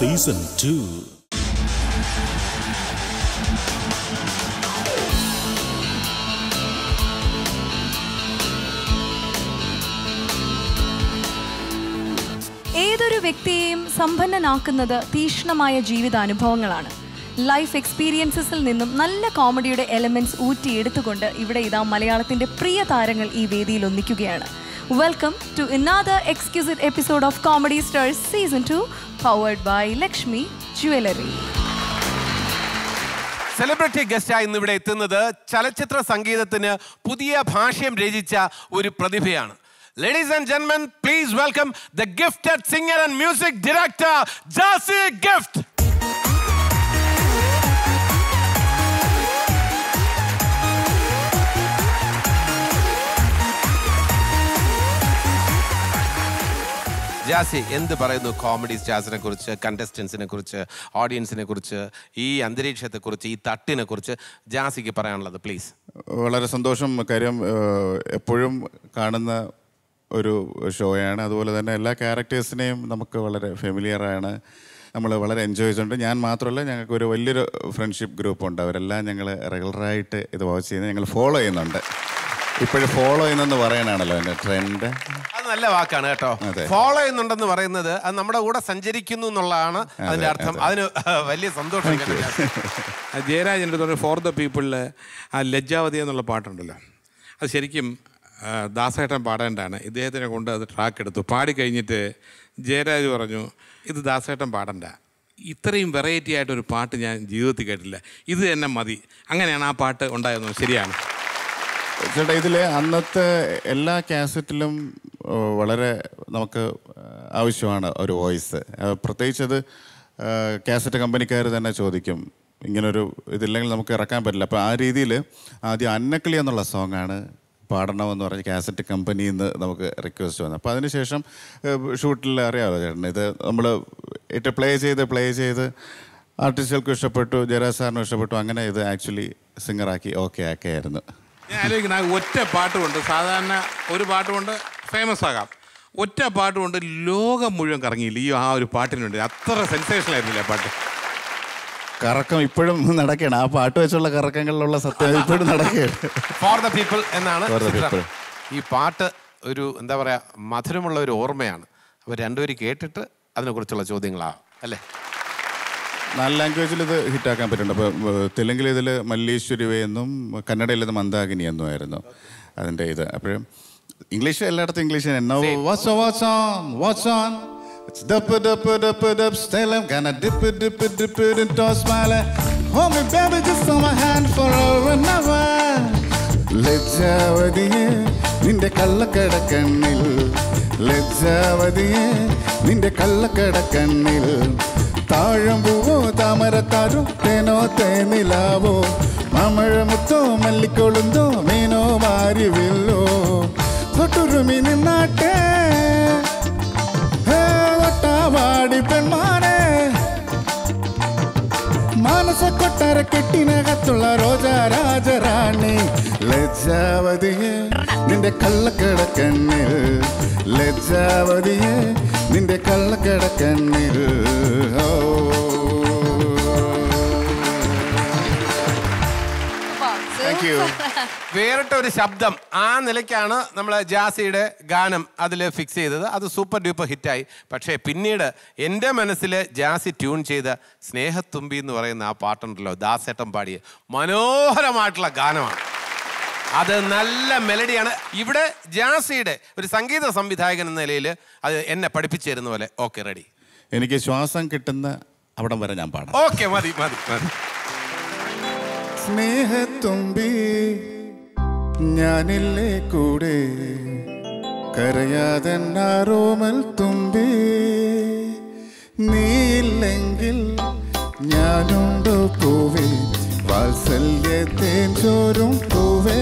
Season two ഏതൊരു വ്യക്തിയെയും സമ്പന്നനാക്കുന്നത് തീക്ഷ്ണമായ ജീവിതാനുഭവങ്ങളാണ് ലൈഫ് എക്സ്പീരിയൻസസിൽ നിന്നും നല്ല കോമഡിയുടെ എലമെന്റ്സ് ഊറ്റിയെടുത്തുകൊണ്ട് ഇവിടെ ഇതാ മലയാളത്തിന്റെ പ്രിയ താരങ്ങൾ ഈ വേദിയിൽ ഒന്നിക്കുകയാണ് welcome to another exquisite episode of comedy stars season two powered by Lakshmi jewellery celebrity ഗസ്റ്റായി ഇന്ന് ഇവിടെ എത്തുന്നത് ചലച്ചിത്ര സംഗീതത്തിന് പുതിയ ഭാഷ്യം രചിച്ച ഒരു പ്രതിഭയാണ് ലേഡീസ് ആൻഡ് ജെന്മൻ please welcome the gifted singer and music director Jassie Gift Jassie എന്ത് പറയുന്നു കോമഡി സ്റ്റാർസിനെ കുറിച്ച് കണ്ടസ്റ്റൻസിനെ കുറിച്ച് ഓഡിയൻസിനെ കുറിച്ച് ഈ അന്തരീക്ഷത്തെ കുറിച്ച് ഈ തട്ടിനെ കുറിച്ച് ജാസിക്ക് പറയാനുള്ളത് പ്ലീസ് വളരെ സന്തോഷം കാര്യം ഏഹ്, എപ്പോഴും കാണുന്ന ഒരു ഷോയാണ് അതുപോലെ തന്നെ എല്ലാ ക്യാരക്ടേഴ്സിനെയും നമുക്ക് വളരെ ഫെമിലിയറാണ് നമ്മൾ വളരെ എൻജോയ് ചെയ്തിട്ടുണ്ട് ഞാൻ മാത്രമല്ല ഞങ്ങൾക്ക് ഒരു വലിയൊരു ഫ്രണ്ട്ഷിപ്പ് ഗ്രൂപ്പ് ഉണ്ട് അവരെല്ലാം ഞങ്ങൾ റെഗുലറായിട്ട് ഇത് വാച്ച് ചെയ്യുന്നത് ഞങ്ങൾ ഫോളോ ചെയ്യുന്നുണ്ട് ഇപ്പോഴും ഫോളോ ചെയ്യുന്നെന്ന് പറയാനാണല്ലോ എൻ്റെ ട്രെൻഡ് അത് നല്ല വാക്കാണ് കേട്ടോ അതെ. ഫോളോ ചെയ്യുന്നുണ്ടെന്ന് പറയുന്നത് അത് നമ്മുടെ കൂടെ സഞ്ചരിക്കുന്നു എന്നുള്ളതാണ് അതിന്റെ അർത്ഥം അതിന് വലിയ സന്തോഷം കേട്ടോ ജാസി. ആ ജയരാജ് എൻ്റെ അടുത്ത് ഫോർ ദ പീപ്പിളിൽ ആ ലജ്ജാവതി എന്നുള്ള പാട്ടുണ്ടല്ലോ അത് ശരിക്കും ആ, ദാസേട്ടൻ പാടേണ്ടതാണ് ഇദ്ദേഹത്തിനെ കൊണ്ട് അത് ട്രാക്ക് എടുത്തു പാടി കഴിഞ്ഞിട്ട് ജയരാജ് പറഞ്ഞു ഇത് ദാസേട്ടൻ പാടണ്ട ഇത്രയും വെറൈറ്റി ആയിട്ടൊരു പാട്ട് ഞാൻ ജീവിതത്തിൽ കേട്ടില്ല ഇത് തന്നെ മതി അങ്ങനെയാണ് ആ പാട്ട് ഉണ്ടായത് ശരിയാണ് ചേട്ടാ ഇതിൽ അന്നത്തെ എല്ലാ കാസറ്റിലും ഓ, വളരെ നമുക്ക് ആവശ്യമാണ് ഒരു വോയിസ് പ്രത്യേകിച്ച് അത് കാസറ്റ് കമ്പനിക്കാർ തന്നെ ചോദിക്കും ഇങ്ങനൊരു ഇതില്ലെങ്കിൽ നമുക്ക് ഇറക്കാൻ പറ്റില്ല അപ്പോൾ ആ രീതിയിൽ ആദ്യം അന്നക്കിളി എന്നുള്ള സോങ്ങാണ് പാടണമെന്ന് പറഞ്ഞ് കാസറ്റ് കമ്പനിയിൽ നിന്ന് നമുക്ക് റിക്വസ്റ്റ് വന്നു അപ്പോൾ അതിനുശേഷം ഷൂട്ടിൽ അറിയാമല്ലോ ചേട്ടൻ ഇത് നമ്മൾ ഇട്ട് പ്ലേ ചെയ്ത് പ്ലേ ചെയ്ത് ആർട്ടിസ്റ്റുകൾക്കും ഇഷ്ടപ്പെട്ടു ജയരാജ് സാറിനും ഇഷ്ടപ്പെട്ടു അങ്ങനെ ഇത് ആക്ച്വലി സിംഗറാക്കി ഓക്കെ ആക്കിയായിരുന്നു ഞാൻ ആലോചിക്കുന്ന ആ ഒറ്റ പാട്ട് കൊണ്ട് സാധാരണ ഒരു പാട്ട് കൊണ്ട് ഫേമസ് ആകാം ഒറ്റ പാട്ട് കൊണ്ട് ലോകം മുഴുവൻ കറങ്ങിയില്ല ഈ ആ ഒരു പാട്ടിന് വേണ്ടി അത്ര സെൻസേഷണൽ ആയിരുന്നില്ല ആ പാട്ട് കറക്കം ഇപ്പോഴും നടക്കുകയാണ് ആ പാട്ട് വെച്ചുള്ള കറക്കങ്ങളിലുള്ള സത്യം ഇപ്പോഴും നടക്കുകയാണ് ഫോർ ദ പീപ്പിൾ എന്നാണ് For the ചിത്രം. people. ഈ പാട്ട് ഒരു എന്താ പറയാ മധുരമുള്ള ഒരു ഓർമ്മയാണ് അപ്പോൾ രണ്ടുപേരും കേട്ടിട്ട് അതിനെക്കുറിച്ചുള്ള ചോദ്യങ്ങളാണ് അല്ലേ നാല് ലാംഗ്വേജിൽ ഇത് ഹിറ്റാക്കാൻ പറ്റുന്നുണ്ട് അപ്പോൾ തെലുങ്കിൽ ഇതിൽ മല്ലീശ്വരിവേ എന്നും കന്നഡയിൽ ഇത് മന്ദാകിനി എന്നും ആയിരുന്നു അതിൻ്റെ ഇത് അപ്പോഴും ഇംഗ്ലീഷ് എല്ലായിടത്തും ഇംഗ്ലീഷ് തന്നെ watch watch on watch on Dip dip dip dip still I'm gonna dip it dip it dip it and toss smile Hold me baby just on my hand for an hour ലജ്ജാവതിയെ നിന്റെ കള്ളക്കടക്കണ്ണിൽ ലജ്ജാവതിയെ നിന്റെ കള്ളക്കടക്കണ്ണിൽ താഴമ്പൂവോ താമരത്താരോ തേനോ തേനിലാവോ മാമഴമുത്തോ മല്ലിക്കൊളുന്തോ മീനോ മാരിവില്ലോ തൊട്ടുരുമി നിന്നാട്ടെ ഹേ, ഒട്ടാവാടി പെൺമാനെ മാനസ കൊട്ടാര കെട്ടിനകത്തുള്ള റോജ രാജറാണി ലജ്ജാവതിയെ നിന്റെ കള്ളക്കടക്കണ്ണിൽ ലജ്ജാവതിയെ നിന്റെ കള്ളക്കടക്കണ്ണിൽ ഓ thank you വേറിട്ട ഒരു ശബ്ദം ആ നിലയ്ക്കാണ് നമ്മൾ ജാസിയുടെ ഗാനം അതിൽ ഫിക്സ് ചെയ്തത് അത് സൂപ്പർ ഡ്യൂപ്പർ ഹിറ്റായി പക്ഷേ പിന്നീട് എൻ്റെ മനസ്സിൽ ജാസി ട്യൂൺ ചെയ്ത സ്നേഹത്തുമ്പി എന്ന് പറയുന്ന ആ പാട്ടുണ്ടല്ലോ ദാസേട്ടൻ പാടിയ മനോഹരമായിട്ടുള്ള ഗാനമാണ് അത് നല്ല മെലഡിയാണ് ഇവിടെ ജാസിയുടെ ഒരു സംഗീത സംവിധായകൻ എന്ന നിലയിൽ അത് എന്നെ പഠിപ്പിച്ചു തരുന്ന പോലെ ഓക്കെ റെഡി എനിക്ക് ശ്വാസം കിട്ടുന്ന അവിടം വരെ ഞാൻ പാടാം ഓക്കെ മതി മതി മതി സ്നേഹത്തുമ്പി ഞാനില്ലേ കൂടെ കരയാതെ റോമൽ തുമ്പി നീയില്ലെങ്കിൽ ഞാനുണ്ടോ പൂവേ വാത്സല്യത്തേൻ ചോരും പൂവേ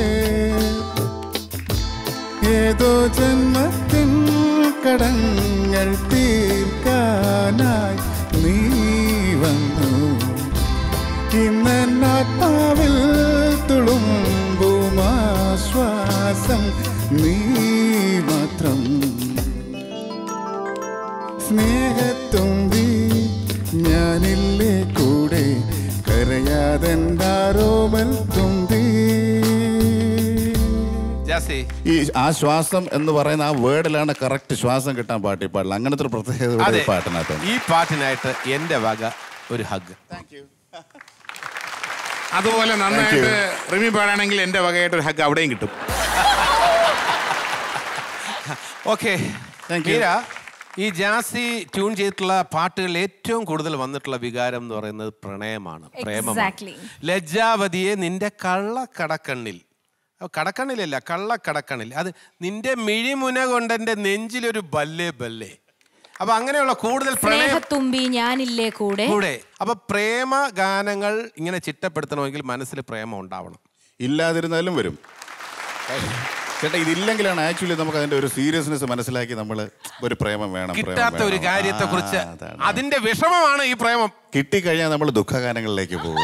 ഏതോ ജന്മത്തിൻ കടങ്ങൾ തീർക്കാനായി നീ വന്നു ഇന്നാത്മാവിൽ തുളുമ്പുമാശ്വാസം നീ മാത്രം സ്നേഹത്തുമ്പി കരയാതെന്താരോമൽ തുമ്പി ജാസി ഈ ആ ശ്വാസം എന്ന് പറയുന്ന ആ വേർഡിലാണ് കറക്റ്റ് ശ്വാസം കിട്ടാൻ പാട്ടി പാടില്ല അങ്ങനത്തെ ഒരു പ്രത്യേകത കൂടെ അതെ ഈ പാട്ടിനകത്തുണ്ട് ഈ പാട്ടിനായിട്ട് എന്റെ വക ഒരു ഹഗ് അതുപോലെ നന്നായിട്ട് റിമി പാടാണെങ്കിൽ എൻ്റെ വകയായിട്ട് ഒരു ഹഗ് അവിടെയും കിട്ടും ഓക്കെ Thank you. മീര ഈ ജാസി ട്യൂൺ ചെയ്തിട്ടുള്ള പാട്ടുകളിൽ ഏറ്റവും കൂടുതൽ വന്നിട്ടുള്ള വികാരം എന്ന് പറയുന്നത് പ്രണയമാണ് പ്രേമമാണ് Exactly. ലജ്ജാവതിയെ നിന്റെ കള്ളക്കടക്കണ്ണിൽ അപ്പൊ കടക്കണ്ണിലല്ല കള്ളക്കടക്കണ്ണിൽ അത് നിന്റെ മിഴിമുന കൊണ്ട് എൻ്റെ നെഞ്ചിലൊരു ബല്ലേ ബല്ലേ അപ്പൊ അങ്ങനെയുള്ള കൂടുതൽ പ്രണയം സ്നേഹത്തുമ്പി ഞാനില്ലേ കൂടെ കൂടെ അപ്പൊ പ്രേമ ഗാനങ്ങൾ ഇങ്ങനെ ചിട്ടപ്പെടുത്തണമെങ്കിൽ മനസ്സിൽ പ്രേമം ഉണ്ടാവണം ഇല്ലാതിരുന്നാലും വരും ചേട്ടാ ഇതില്ലെങ്കിലാണ് ആക്ച്വലി നമുക്ക് അതിന്റെ ഒരു സീരിയസ്നെസ് മനസ്സിലാക്കി നമ്മൾ ഒരു പ്രേമം വേണം പ്രേമം കിട്ടാത്ത ഒരു വേണം. കാര്യത്തെ കുറിച്ച് ആ, അതാണ്. അതിന്റെ വിഷമമാണ് ഈ പ്രേമം കിട്ടിക്കഴിഞ്ഞാൽ നമ്മൾ ദുഃഖഗാനങ്ങളിലേക്ക് പോകും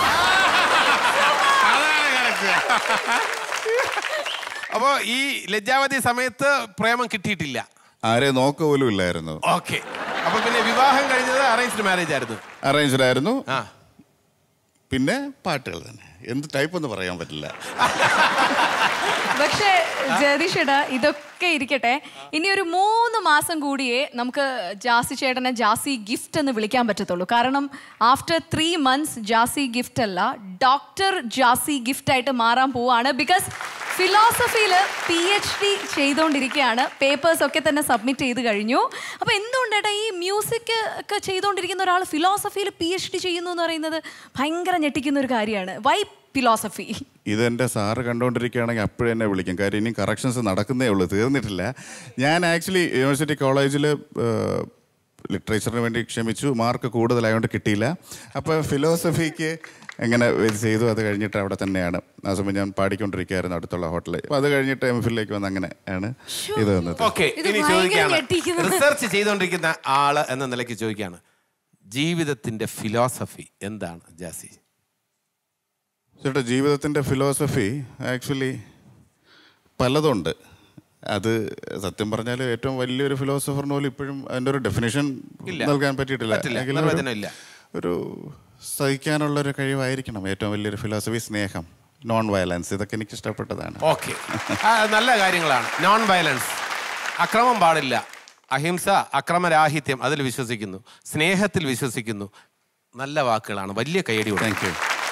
അപ്പോ ഈ ലജ്ജാവതി സമയത്ത് പ്രേമം കിട്ടിയിട്ടില്ല ആരെ നോക്ക പോലും ഇല്ലായിരുന്നു ഓക്കെ അപ്പൊ പിന്നെ വിവാഹം കഴിഞ്ഞത് അറേഞ്ച്ഡ് മാരേജ് ആയിരുന്നു അറേഞ്ച്ഡ് ആയിരുന്നു ആ പിന്നെ പാട്ടുകൾ തന്നെ എന്ത് ടൈപ്പ് എന്ന് പറയാൻ പറ്റില്ല പക്ഷേ ജഗദീഷേട്ടാ ഇതൊക്കെ ഇരിക്കട്ടെ ഇനി ഒരു മൂന്ന് മാസം കൂടിയേ നമുക്ക് ജാസി ചേട്ടനെ ജാസി ഗിഫ്റ്റ് എന്ന് വിളിക്കാൻ പറ്റത്തുള്ളൂ കാരണം after three months Jassie Gift അല്ല ഡോക്ടർ ജാസി ഗിഫ്റ്റ് ആയിട്ട് മാറാൻ പോവാണ് ബിക്കോസ് ഫിലോസഫിയിൽ പി എച്ച് ഡി ചെയ്തുകൊണ്ടിരിക്കുകയാണ് പേപ്പേഴ്സ് ഒക്കെ തന്നെ സബ്മിറ്റ് ചെയ്ത് കഴിഞ്ഞു അപ്പോൾ എന്തുകൊണ്ടേട്ടാ ഈ മ്യൂസിക് ഒക്കെ ചെയ്തുകൊണ്ടിരിക്കുന്ന ഒരാൾ ഫിലോസഫിയിൽ പി എച്ച് ഡി ചെയ്യുന്നു എന്ന് പറയുന്നത് ഭയങ്കര ഞെട്ടിക്കുന്ന ഒരു കാര്യമാണ് വൈ ഫിലോസഫി ഇതെൻ്റെ സാറ് കണ്ടുകൊണ്ടിരിക്കുകയാണെങ്കിൽ അപ്പോഴേ എന്നെ വിളിക്കും കാര്യം ഇനി കറക്ഷൻസ് നടക്കുന്നേ ഉള്ളൂ തീർന്നിട്ടില്ല ഞാൻ ആക്ച്വലി യൂണിവേഴ്സിറ്റി കോളേജിൽ ലിറ്ററേച്ചറിന് വേണ്ടി ക്ഷമിച്ചു മാർക്ക് കൂടുതലായതുകൊണ്ട് കിട്ടിയില്ല അപ്പോൾ ഫിലോസഫിക്ക് എങ്ങനെ ഇത് ചെയ്തു അത് കഴിഞ്ഞിട്ട് അവിടെ തന്നെയാണ് ആ സമയം ഞാൻ പാടിക്കൊണ്ടിരിക്കുകയായിരുന്നു അടുത്തുള്ള ഹോട്ടലിൽ അപ്പോൾ അത് കഴിഞ്ഞിട്ട് എം ഫില്ലേക്ക് വന്ന് അങ്ങനെ ആണ് ഇത് വന്നത് ഓക്കെ ഇത് ഇനി ഭയങ്കര ചോദിക്കാണ് ഞെട്ടിക്കുന്നത്. റിസർച്ച് ചെയ്തുകൊണ്ടിരിക്കുന്ന ആള് എന്ന നിലയ്ക്ക് ചോദിക്കാണ് ജീവിതത്തിന്റെ ഫിലോസഫി എന്താണ് ജാസി ചേട്ടാ ജീവിതത്തിൻ്റെ ഫിലോസഫി ആക്ച്വലി പലതുണ്ട് അത് സത്യം പറഞ്ഞാൽ ഏറ്റവും വലിയൊരു ഫിലോസഫറിന് പോലും ഇപ്പോഴും അതിൻ്റെ ഒരു ഡെഫിനേഷൻ ഇല്ല. നൽകാൻ പറ്റിയിട്ടില്ല പറ്റില്ല. എങ്കിലും ഒരു- നിർവചനം ഇല്ല. ഒരു സഹിക്കാനുള്ള ഒരു കഴിവായിരിക്കണം ഏറ്റവും വലിയൊരു ഫിലോസഫി സ്നേഹം നോൺ വയലൻസ് ഇതൊക്കെ എനിക്ക് ഇഷ്ടപ്പെട്ടതാണ് ഓക്കെ നല്ല കാര്യങ്ങളാണ് നോൺ വയലൻസ് അക്രമം പാടില്ല അഹിംസ അക്രമരാഹിത്യം അതിൽ വിശ്വസിക്കുന്നു സ്നേഹത്തിൽ വിശ്വസിക്കുന്നു നല്ല വാക്കുകളാണ് വലിയ കൈയടി കൊടുക്കും താങ്ക് യു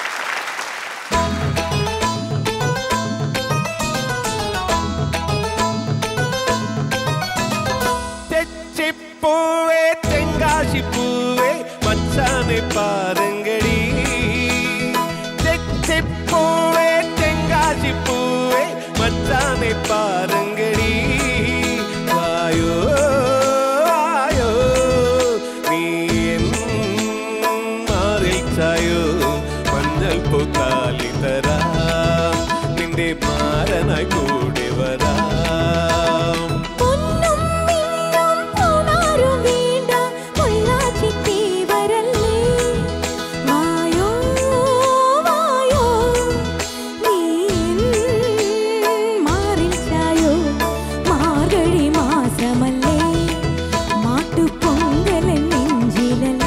തെച്ചിപ്പൂവേ തെങ്കാശിപ്പൂവേ മച്ചാനെ പാരങ്കടി തെച്ചിപ്പൂവേ തെങ്കാശിപ്പൂവേ മച്ചാനെ പാരങ്കടി വായോ വായോ നീ എൻ മാറിൽ ചായോ മഞ്ഞൾ പൂത്താലി തരാം നിന്റെ മാരനായി കൂടെ വരാം പൊന്നും മിന്നും പൂമാരും വീണ്ട പൊള്ളാച്ചിത്തീ വരല്ലേ വായോ വായോ നീ മാറിൽ ചായോ Margazhi മാസമല്ലേ മാട്ടുപൊങ്കലൻ നെഞ്ചിലല്ലേ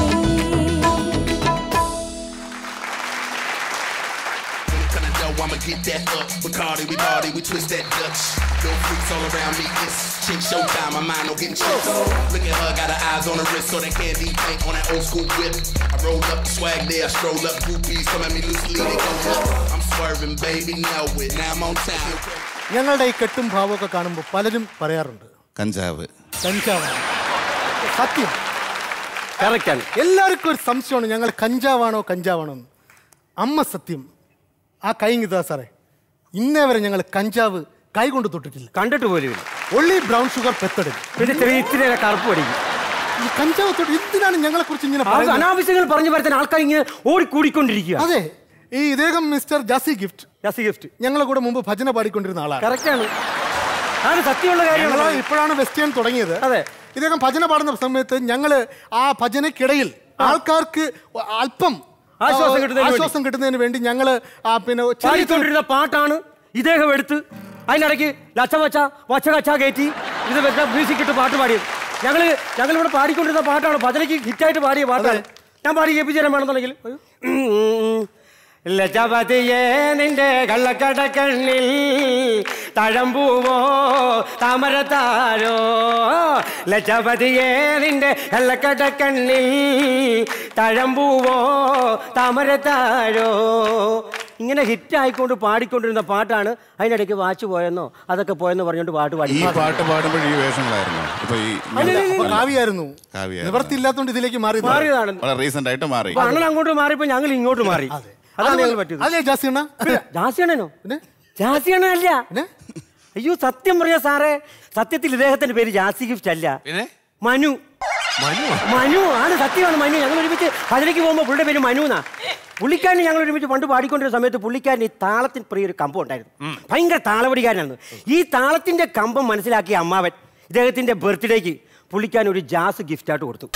Kinda know I'ma get that up. Bacardi, we party, we twist that Dutch. No freaks all around me. It's chick showtime. My mind don't get chicks. Look at her, got her eyes on her wrist, so that candy paint on that old school whip. I roll up, swag there, I stroll up. Groupies come at me loosely, they go up. I'm swerving, baby, know it. Now I'm on time. ഞങ്ങളുടെ ഈ കെട്ടും ഭാവമൊക്കെ കാണുമ്പോൾ പലരും പറയാറുണ്ട് കഞ്ചാവ് കഞ്ചാവാണ് സത്യം എല്ലാവർക്കും ഒരു സംശയമാണ് ഞങ്ങൾ കഞ്ചാവാണോ കഞ്ചാവാണോ എന്ന് അമ്മ സത്യം ആ കൈ ഇതാ സാറേ ഇന്നേ വരെ ഞങ്ങൾ കഞ്ചാവ് കൈ കൊണ്ട് തൊട്ടിട്ടില്ല കണ്ടിട്ട് പോലും ഇല്ല ഒള്ളി ബ്രൗൺ ഷുഗർ പെത്തടും പിന്നെ ചെറിയ ഇത്തിരി കറുപ്പ് പഠിക്കും ഈ കഞ്ചാവ് തൊട്ട് എന്തിനാണ് ഞങ്ങളെ കുറിച്ച് ഇങ്ങനെ ആ പറയുന്നത്? അനാവശ്യങ്ങൾ പറഞ്ഞു വരുത്താൻ ആൾക്കാർ ഇങ്ങനെ ഓടിക്കൂടിക്കൊണ്ടിരിക്കുക അതെ ഈ ഇദ്ദേഹം മിസ്റ്റർ ജാസി ഗിഫ്റ്റ് ജാസി ഗിഫ്റ്റ് ഞങ്ങളെ കൂടെ മുമ്പ് ഭജന പാടിക്കൊണ്ടിരുന്ന ആളാണ് കറക്റ്റാണ് അത് സത്യമുള്ള ഞങ്ങൾ കാര്യമാണ് ഇപ്പോഴാണ് വെസ്റ്റേൺ തുടങ്ങിയത് അതെ. ഇദ്ദേഹം ഭജന പാടുന്ന സമയത്ത് ഞങ്ങള് ആ ഭജനക്കിടയിൽ ആൾക്കാർക്ക് അല്പം ആശ്വാസം കിട്ടുന്നതിന് വേണ്ടി. ആശ്വാസം കിട്ടുന്നതിന് വേണ്ടി ഞങ്ങള് ആ പിന്നെ ചെറിയ പാടിക്കൊണ്ടിരുന്ന പാട്ടാണ് ഇദ്ദേഹം എടുത്ത് അതിനിടയ്ക്ക് ലച്ച വച്ച വച്ച കച്ച കയറ്റി ഇത് വെച്ച മ്യൂസിക് ഇട്ട് പാട്ട് പാടിയത് ഞങ്ങള് ഞങ്ങൾ ഇവിടെ പാടിക്കൊണ്ടിരുന്ന പാട്ടാണ് ഭജനയ്ക്ക് ഹിറ്റായിട്ട് പാടിയ പാട്ടാണ് ഞാൻ പാടി കേൾപ്പിച്ചു തരാൻ വേണമെന്നുണ്ടെങ്കിൽ ഉം. ലജപതിയേ നിന്റെ കള്ളക്കടക്കണ്ണിൽ തഴമ്പൂവോ താമരത്താരോ ലജപതിയേ നിന്റെ കള്ളക്കടക്കണ്ണിൽ തഴമ്പൂവോ താമരത്താരോ ഇങ്ങനെ ഹിറ്റ് ആയിക്കൊണ്ട് പാടിക്കൊണ്ടിരുന്ന പാട്ടാണ് അതിനിടയ്ക്ക് വാച്ച് പോയെന്നോ അതൊക്കെ പോയെന്ന് പറഞ്ഞുകൊണ്ട് പാട്ട് പാടി ഈ പാട്ട് പാടുമ്പോൾ ഈ വേഷങ്ങളായിരുന്നു ഇപ്പൊ ഈ അപ്പൊ കാവ്യായിരുന്നു കാവ്യായിരുന്നു. നിവർത്തിയില്ലാത്തോണ്ട് ഇതിലേക്ക് മാറി മാറിയതാണ് വളരെ റീസെന്റ് ആയിട്ട് മാറി അപ്പൊ അണ്ണൻ അങ്ങോട്ട് മാറിയപ്പോ ഞങ്ങൾ ഇങ്ങോട്ട് മാറി അതാണ് ഞങ്ങൾ പറ്റിയത് അല്ലേ ജാസിയണ്ണ ജാസിയണ്ണനോ പിന്നെ? ജാസിയണ്ണനല്ല പിന്നെ? അയ്യോ സത്യം പറഞ്ഞ സാറേ സത്യത്തിൽ ഇദ്ദേഹത്തിന്റെ പേര് ജാസി ഗിഫ്റ്റ് അല്ല പിന്നെ മനു മനു ആണ് സത്യമാണ് മനു ഞങ്ങൾ ഒരുമിച്ച് അതിലേക്ക് പോകുമ്പോൾ പുള്ളിയുടെ പേര് മനു എന്നാ പുള്ളിക്കാരൻ ഞങ്ങൾ ഒരുമിച്ച് പണ്ട് പാടിക്കൊണ്ടിരുന്ന സമയത്ത് പുള്ളിക്കാരൻ ഈ താളത്തിന് പ്രിയ ഒരു കമ്പം ഉണ്ടായിരുന്നു ഭയങ്കര താളവടിക്കാരനായിരുന്നു ഈ താളത്തിന്റെ കമ്പം മനസ്സിലാക്കിയ അമ്മാവൻ ഇദ്ദേഹത്തിന്റെ ബർത്ത്ഡേക്ക് പുള്ളിക്കാരൻ ഒരു ജാസ് ഗിഫ്റ്റായിട്ട് കൊടുത്തു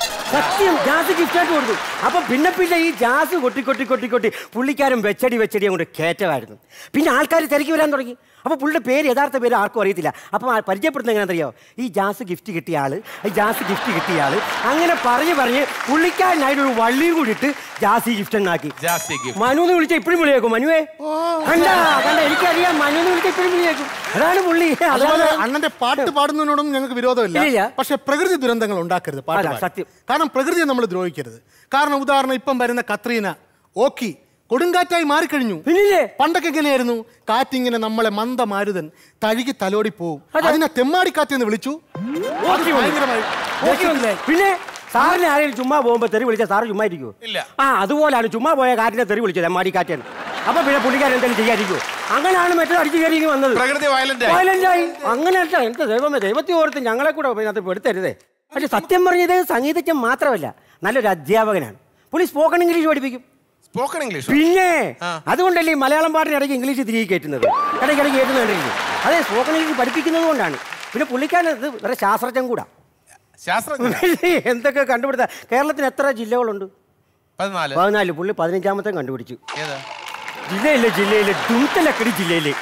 സത്യം ജാസ് ഗിഫ്റ്റായിട്ട് കൊടുത്തു അപ്പൊ പിന്നെ പിന്നെ ഈ ജാസ് കൊട്ടി കൊട്ടി കൊട്ടി കൊട്ടി പുള്ളിക്കാരൻ വെച്ചടി വെച്ചടി അങ്ങോട്ട് കയറ്റമായിരുന്നു പിന്നെ ആൾക്കാർ തിരക്കി വരാൻ തുടങ്ങി അപ്പൊ പുള്ളിയുടെ പേര് യഥാർത്ഥ പേര് ആർക്കും അറിയത്തില്ല അപ്പൊ ആ പരിചയപ്പെടുന്ന എങ്ങനെയാണെന്നറിയോ ഈ ജാസ് ഗിഫ്റ്റ് കിട്ടിയ ആള് ഈ ജാസ് ഗിഫ്റ്റ് കിട്ടിയ ആള് അങ്ങനെ പറഞ്ഞ് പറഞ്ഞ് പുള്ളിക്കാരനായിട്ട് ഒരു വള്ളിയും കൂടി ഇട്ട് ജാസി ഗിഫ്റ്റ് എന്നാക്കി ജാസി ഗിഫ്റ്റ് മനു എന്ന് വിളിച്ചാൽ ഇപ്പോഴും വിളിയേക്കും മനുവേ കണ്ട കണ്ട എനിക്കറിയാം മനു എന്ന് വിളിച്ചാൽ ഇപ്പോഴും വിളിയേക്കും അതാണ് പുള്ളി അതുപോലെ അതാണ് അണ്ണന്റെ പാട്ട് പാടുന്നതിനോടൊന്നും ഞങ്ങൾക്ക് വിരോധമില്ല ഇല്ലില്ല. പക്ഷെ പ്രകൃതി ദുരന്തങ്ങൾ ഉണ്ടാക്കരുത് പാട്ട് അതാ, പാടി. സത്യം. കാരണം പ്രകൃതിയെ നമ്മൾ ദ്രോഹിക്കരുത് കാരണം ഉദാഹരണം ഇപ്പം വരുന്ന കത്രീന ഓക്കി കൊടുങ്കാറ്റായി മാറിക്കഴിഞ്ഞു പിന്നില്ലേ പണ്ടൊക്കെ എങ്ങനെയായിരുന്നു കാറ്റിങ്ങനെ നമ്മളെ മന്ദമാരുതൻ തഴുകി തലോടി പോവും അതിനെ തെമ്മാടിക്കാറ്റ് എന്ന് വിളിച്ചു അത് ഭയങ്കരമായി ഓക്കേ വന്നില്ലേ? പിന്നെ സാറിന് ആരെങ്കിലും ചുമ്മാ പോകുമ്പോ തെറി വിളിച്ചാൽ സാറ് ചുമ്മാ ഇരിക്കുവോ ഇല്ല. ആ അതുപോലാണ് ചുമ്മാ പോയ കാറ്റിനെ തെറി വിളിച്ചത് അമ്മാടി കാറ്റാണ് അപ്പൊ പിന്നെ പുള്ളിക്കാരൻ എന്തെങ്കിലും ചെയ്യാതിരിക്കുവോ അങ്ങനെയാണ് മറ്റേ അടിച്ചു കയറി ഇങ്ങ് വന്നത് പ്രകൃതി വയലന്റ് ആയി Violent ആയി അങ്ങനെ അല്ല എന്റെ ദൈവമേ ദൈവത്തെ ഓർത്ത് ഞങ്ങളെ കൂടെ ഇതിനകത്ത് പെടുത്തരുതേ പക്ഷെ സത്യം പറഞ്ഞത് സംഗീതജ്ഞൻ മാത്രമല്ല നല്ലൊരു അധ്യാപകനാണ് പുള്ളി സ്പോക്കൺ ഇംഗ്ലീഷ് പഠിപ്പിക്കും സ്പോക്കൺ ഇംഗ്ലീഷ് പിന്നെ അതുകൊണ്ടല്ലേ ഈ മലയാളം പാട്ടിന് ഇടയ്ക്ക് ഇംഗ്ലീഷ് തിരികെ കയറ്റുന്നത് ഇടയ്ക്ക് ഇടയ്ക്ക് കയറ്റുന്നുണ്ടെങ്കിൽ അതെ സ്പോക്കൺ ഇംഗ്ലീഷ് പഠിപ്പിക്കുന്നത് കൊണ്ടാണ് പിന്നെ പുള്ളിക്കാരൻ ഇത് വേറെ ശാസ്ത്രജ്ഞൻ കൂടാ ശാസ്ത്രജ്ഞ എന്തൊക്കെ കണ്ടുപിടുത്ത കേരളത്തിന് എത്ര ജില്ലകളുണ്ട് പതിനാല് പതിനാല് പുള്ളി പതിനഞ്ചാമത്തെ കണ്ടുപിടിച്ചു ഏതാ ജില്ലയിലെ ജില്ലയിലെ ദുംത്തലക്കടി ജില്ലയിലെ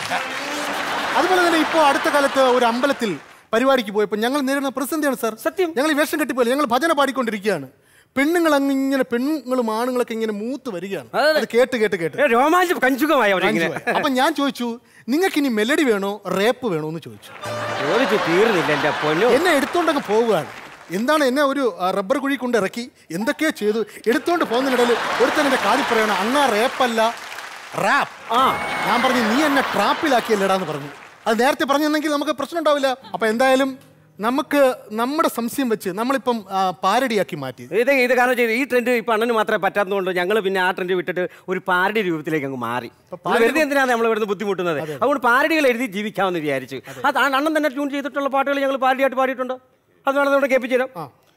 അതുപോലെ തന്നെ ഇപ്പോൾ അടുത്ത കാലത്ത് ഒരു അമ്പലത്തിൽ പരിപാടിക്ക് പോയപ്പോൾ ഞങ്ങൾ നേരിടുന്ന പ്രതിസന്ധിയാണ് സാർ സത്യം. ഞങ്ങൾ ഈ വേഷം കെട്ടിപ്പോയില്ല ഞങ്ങൾ ഭജന പാടിക്കൊണ്ടിരിക്കുകയാണ് പെണ്ണുങ്ങൾ അങ്ങ് ഇങ്ങനെ പെണ്ണുങ്ങളും ആണുങ്ങളൊക്കെ ഇങ്ങനെ മൂത്ത് വരികയാണ് അതെ, അതെ. അത് കേട്ട് കേട്ട് കേട്ട് ഏ, രോമാഞ്ചം കഞ്ചുകമായി അവരിങ്ങനെ അപ്പൊ ഞാൻ ചോദിച്ചു നിങ്ങൾക്ക് ഇനി മെലഡി വേണോ റേപ്പ് വേണോ എന്ന് ചോദിച്ചു ചോദിച്ചു തീർന്നില്ല എന്റെ പൊന്നു എന്നെ എടുത്തോണ്ടങ്ങ് പോവുകയാണ് എന്താണ് എന്നെ ഒരു ആ, റബ്ബർ കുഴി കൊണ്ട് ഇറക്കി എന്തൊക്കെയോ ചെയ്തു എടുത്തോണ്ട് പോകുന്നതിനിടയിൽ ഒരുത്തൻ എന്റെ കാതി പറയണം അങ്ങാ റേപ്പല്ല റാപ്പ് ആ ഞാൻ പറഞ്ഞു നീ എന്നെ ട്രാപ്പിലാക്കിയല്ലേടാന്ന് പറഞ്ഞു അത് നേരത്തെ പറഞ്ഞിരുന്നെങ്കിൽ നമുക്ക് പ്രശ്നം ഉണ്ടാവില്ല അപ്പൊ എന്തായാലും നമുക്ക് നമ്മുടെ സംശയം വെച്ച് നമ്മളിപ്പം ആ, പാരഡിയാക്കി മാറ്റി ഇത് ഇത് കാരണം ചെയ്ത് ഈ ട്രെൻഡ് ഇപ്പൊ അണ്ണന് മാത്രമേ പറ്റാത്തതുകൊണ്ട് ഞങ്ങൾ പിന്നെ ആ ട്രെൻഡ് വിട്ടിട്ട് ഒരു പാരഡി രൂപത്തിലേക്ക് അങ്ങ് മാറി ഇത് വെറുതെ എന്തിനാണ് നമ്മൾ ഇവിടുന്ന് ബുദ്ധിമുട്ടുന്നത് അതുകൊണ്ട് പാരഡികൾ എഴുതി ജീവിക്കാമെന്ന് വിചാരിച്ചു അത് ആ അണ്ണൻ തന്നെ ട്യൂൺ ചെയ്തിട്ടുള്ള പാട്ടുകൾ ഞങ്ങൾ പാരഡിയായിട്ട് പാടിയിട്ടുണ്ട് അത് വേണം ഇവിടെ കേൾപ്പിച്ചു തരാം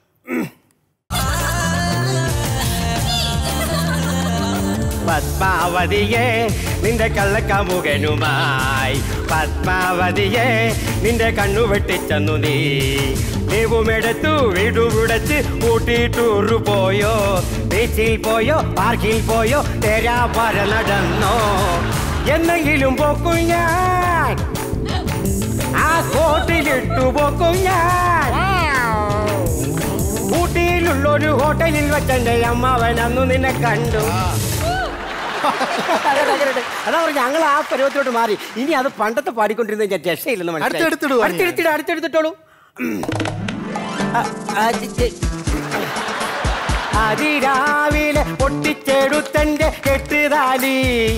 പത്മാവതിയെ നിന്റെ കള്ളക്കമുകനുമായി പത്മാവതിയെ നിന്റെ കണ്ണു വെട്ടിച്ചെന്നു നീ ലീവുമെടുത്തു വീടുവിടച്ച് ഊട്ടി ടൂറ് പോയോ ബീച്ചിൽ പോയോ പാർക്കിൽ പോയോ തേരാ പര നടന്നോ എന്നെങ്കിലും പോക്കും ഞാൻ ആ കോട്ടിലിട്ടു പോക്കും ഞാൻ ഊട്ടിയിലുള്ള ഒരു ഹോട്ടലിൽ വെച്ചെന്റെ അമ്മാവൻ അന്ന് നിന്നെ കണ്ടു അതാ പറഞ്ഞ ഞങ്ങൾ ആ പരുവത്തിലോട്ട് മാറി ഇനി അത് പണ്ടത്തെ പാടിക്കൊണ്ടിരുന്ന ഞാൻ രക്ഷയില്ലെന്ന് മനസ്സിലായി. അടുത്തെടുത്തിടുവാ നീ. അടുത്തെടുത്തിട് അടുത്തെടുത്തിട്ടോളൂ ആ, ആ, ജി, ജി. അതിരാവിലെ പൊട്ടിച്ചെടുത്തന്റെ കെട്ടുതാലി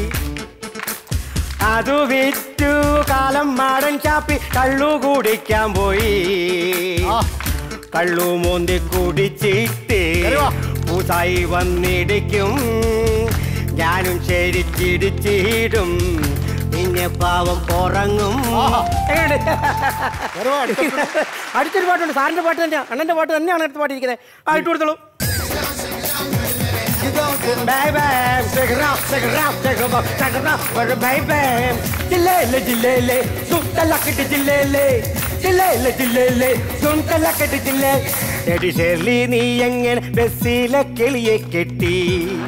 അതു വിറ്റു കാലം മാടൻ ചാപ്പി കള്ളു കുടിക്കാൻ പോയി കള്ളു മോന്തി കുടിച്ചിട്ട് പൂസായി വന്നിടിക്കും ഞാനും ശരിച്ചിടിച്ചിടും പിന്നെ പാവം ഉറങ്ങും എങ്ങനെയുണ്ട്? അടുത്തൊരു പാട്ടുണ്ട് സാറിന്റെ പാട്ട് തന്നെയാ അണ്ണന്റെ പാട്ട് തന്നെയാണ് അടുത്ത പാട്ടിരിക്കുന്നത് ആ ഇട്ട് കൊടുത്തോളൂ Bang bang, take it out, take it out, take it out, take it out, for a bang bang. ജില്ലേലെ ജില്ലേലെ സുട്ടലക്കിട്ട് ജില്ലേലെ ജില്ലേലെ ജില്ലേലെ സുട്ടലക്കിട്ട് ജില്ലേ എടി ഷെർലി നീ എങ്ങനെ ബസ്സിലെ കിളിയെ കെട്ടി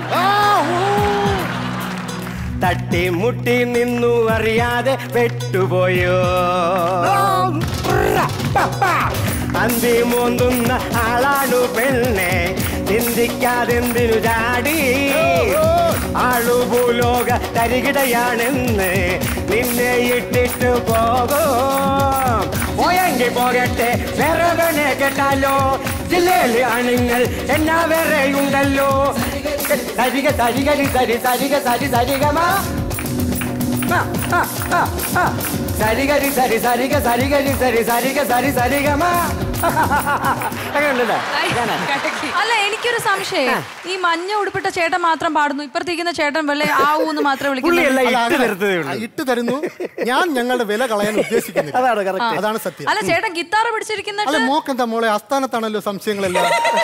തട്ടി മുട്ടി നിന്നു അറിയാതെ പെട്ടുപോയോ അന്തി മോന്തുന്ന ആളാണു പെണ്ണെ ചിന്തിക്കാതെന്തിനു ചാടി ആളുഭൂലോക തരികിടയാണെന്ന് നിന്നെ ഇട്ടിട്ട് പോകും പോയെങ്കിൽ പോകട്ടെ വേറെ വേണേ കേട്ടാലോ ജില്ലയിലെ ആണുങ്ങൾ എന്നാ വേറെ ഉണ്ടല്ലോ സരിക സരികരി സരി സരിക സരി സരികമാ ആ, ആ, ആ, ആ. സരിഗരി സരി സരിഗ സരിഗരി സരി സരിഗ സരി സരിഗമാ അങ്ങനെയുണ്ടല്ലേ അല്ല എനിക്കൊരു സംശയം ഈ മഞ്ഞ ഉടുപ്പിട്ട ചേട്ടൻ മാത്രം പാടുന്നു ഇപ്പുറത്തിരിക്കുന്ന ചേട്ടൻ വെള്ള ആവൂന്ന് മാത്രമേ പുള്ളിയല്ല വിളിക്കുന്നുള്ളൂ ഇട്ട് ആ, ഇട്ട് തരുന്നു ഞാൻ ഞങ്ങളുടെ വില കളയാൻ ഉദ്ദേശിക്കുന്നില്ല അതാണ് correct. അതാണ് സത്യം അല്ല ചേട്ടൻ ഗിത്താർ അല്ല പിടിച്ചിരിക്കുന്നിട്ട് മോക്കെന്താ മോളെ ആസ്ഥാനത്താണല്ലോ സംശയങ്ങളെല്ലാം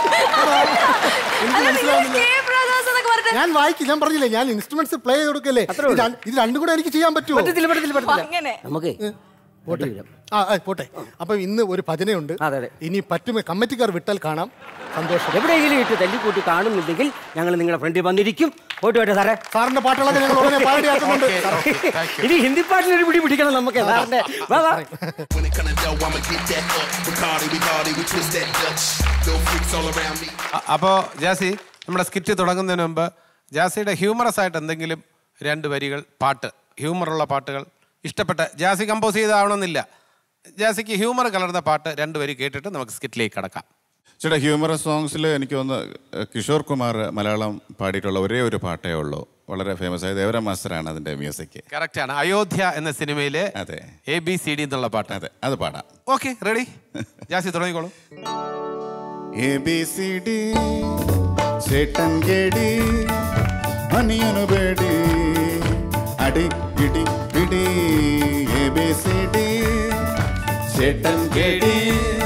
എനിക്ക് അല്ല, നിങ്ങൾ മനസ്സിലാവുന്നില്ല K brothers എന്നൊക്കെ പറഞ്ഞിട്ട് ഞാൻ വായിക്കും ഞാൻ പറഞ്ഞില്ലേ ഞാൻ ഇൻസ്ട്രുമെന്റ്സ് പ്ലേ ചെയ്ത് കൊടുക്കല്ലേ അത്രേ ഉള്ളൂ. ഇത് രണ്ട്- ഇത് രണ്ടും കൂടെ എനിക്ക് ചെയ്യാൻ പറ്റുമോ പറ്റത്തില്ല പറ്റത്തില്ല പറ്റത്തില്ല അങ്ങനെ നമുക്ക് പോട്ടെ ആ ആ, പോട്ടെ അപ്പൊ ഇന്ന് ഒരു ഭജനയുണ്ട് അതെ, അതെ. ഇനി പറ്റുമോ കമ്മിറ്റിക്കാർ വിട്ടാൽ കാണാം സന്തോഷം എവിടെയെങ്കിലും ഇട്ട് തല്ലിക്കൂട്ടി കാണുന്നില്ലെങ്കിൽ ഞങ്ങൾ നിങ്ങളുടെ ഫ്രണ്ടിൽ വന്നിരിക്കും പോയിട്ട് വരട്ടെ സാറേ സാറിന്റെ പാട്ടുകളൊക്കെ ഞങ്ങൾ ഉടനെ പാടിയാക്കുന്നുണ്ട് ഇനി ഹിന്ദി പാട്ടിനൊരു പിടി പിടിക്കണം നമുക്ക് സാറിന്റെ വാ, വാ. When it come to dough, I'ma get that up. Bacardi, Bacardi, we twist that Dutch. Little freaks all around me. അ- അപ്പോ ജാസി നമ്മുടെ സ്കിറ്റ് തുടങ്ങുന്നതിന് മുമ്പ് ജാസിയുടെ ഹ്യൂമറസ് ആയിട്ട് എന്തെങ്കിലും രണ്ട് വരികൾ പാട്ട് ഹ്യൂമറുള്ള പാട്ടുകൾ ഇഷ്ടപ്പെട്ട ജാസി കമ്പോസ് ചെയ്താവണമെന്നില്ല ജാസിക്ക് ഹ്യൂമർ കലർന്ന പാട്ട് രണ്ട് വരി കേട്ടിട്ട് നമുക്ക് സ്കിറ്റിലേക്ക് കടക്കാം ചേട്ടാ ഹ്യൂമറസ് സോങ്സിൽ എനിക്ക് തോന്നുന്നു കിഷോർ കുമാർ മലയാളം പാടിയിട്ടുള്ള ഒരേ ഒരു പാട്ടേ ഉള്ളൂ വളരെ ഫേമസ് ആയ ദേവര മാസ്റ്ററാണ് അതിൻ്റെ മ്യൂസിക് കറക്റ്റ് ആണ് അയോധ്യ എന്ന സിനിമയിലെ അതെ. എ ബി സി ഡി എന്നുള്ള പാട്ട് അതെ അത് പാടാം ഓക്കെ റെഡി ജാസി തുടങ്ങിക്കോളൂ എ ബി സി ഡി ചേട്ടൻ കേടി അനിയനു പേടി അടി ഇടി പിടി എ ബി സി ഡി ചേട്ടൻ കേടി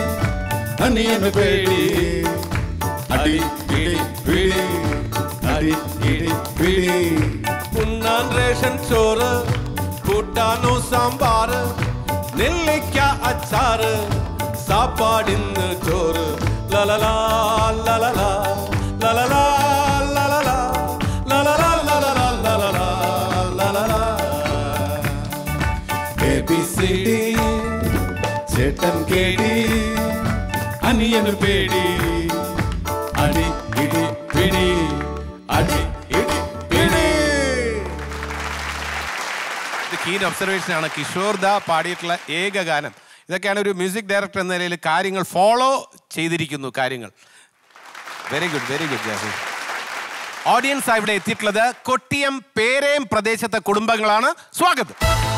അനിയനു പേടി അടി ഇടി പിടി അടി ഇടി പിടി ഉണ്ണാൻ റേഷൻ ചോറ് കൂട്ടാനോ സാമ്പാറ് നെല്ലിക്ക അച്ചാറ് സാപ്പാടിന്ന് ചോറ് ലലലാ ലലലാ ലലലാ ലലലാ ലലലാ ലലലാ ലലലാ ലലലാ എ ബി സി ഡി ചേട്ടൻ കേടി അനിയനു പേടി അടി ഇടി പിടി അടി ഇടി പിടി ഇത് കീൻ ഒബ്സർവേഷൻ ആണ് കിഷോർ ദ പാടിയിട്ടുള്ള ഏക ഗാനം ഇതൊക്കെയാണ് ഒരു മ്യൂസിക് ഡയറക്ടർ എന്ന നിലയിൽ കാര്യങ്ങൾ ഫോളോ ചെയ്തിരിക്കുന്നു കാര്യങ്ങൾ very good very good Jassie audience ഇവിടെ എത്തിയിട്ടുള്ളത് കൊട്ടിയം പേരേം പ്രദേശത്തെ കുടുംബങ്ങളാണ് സ്വാഗതം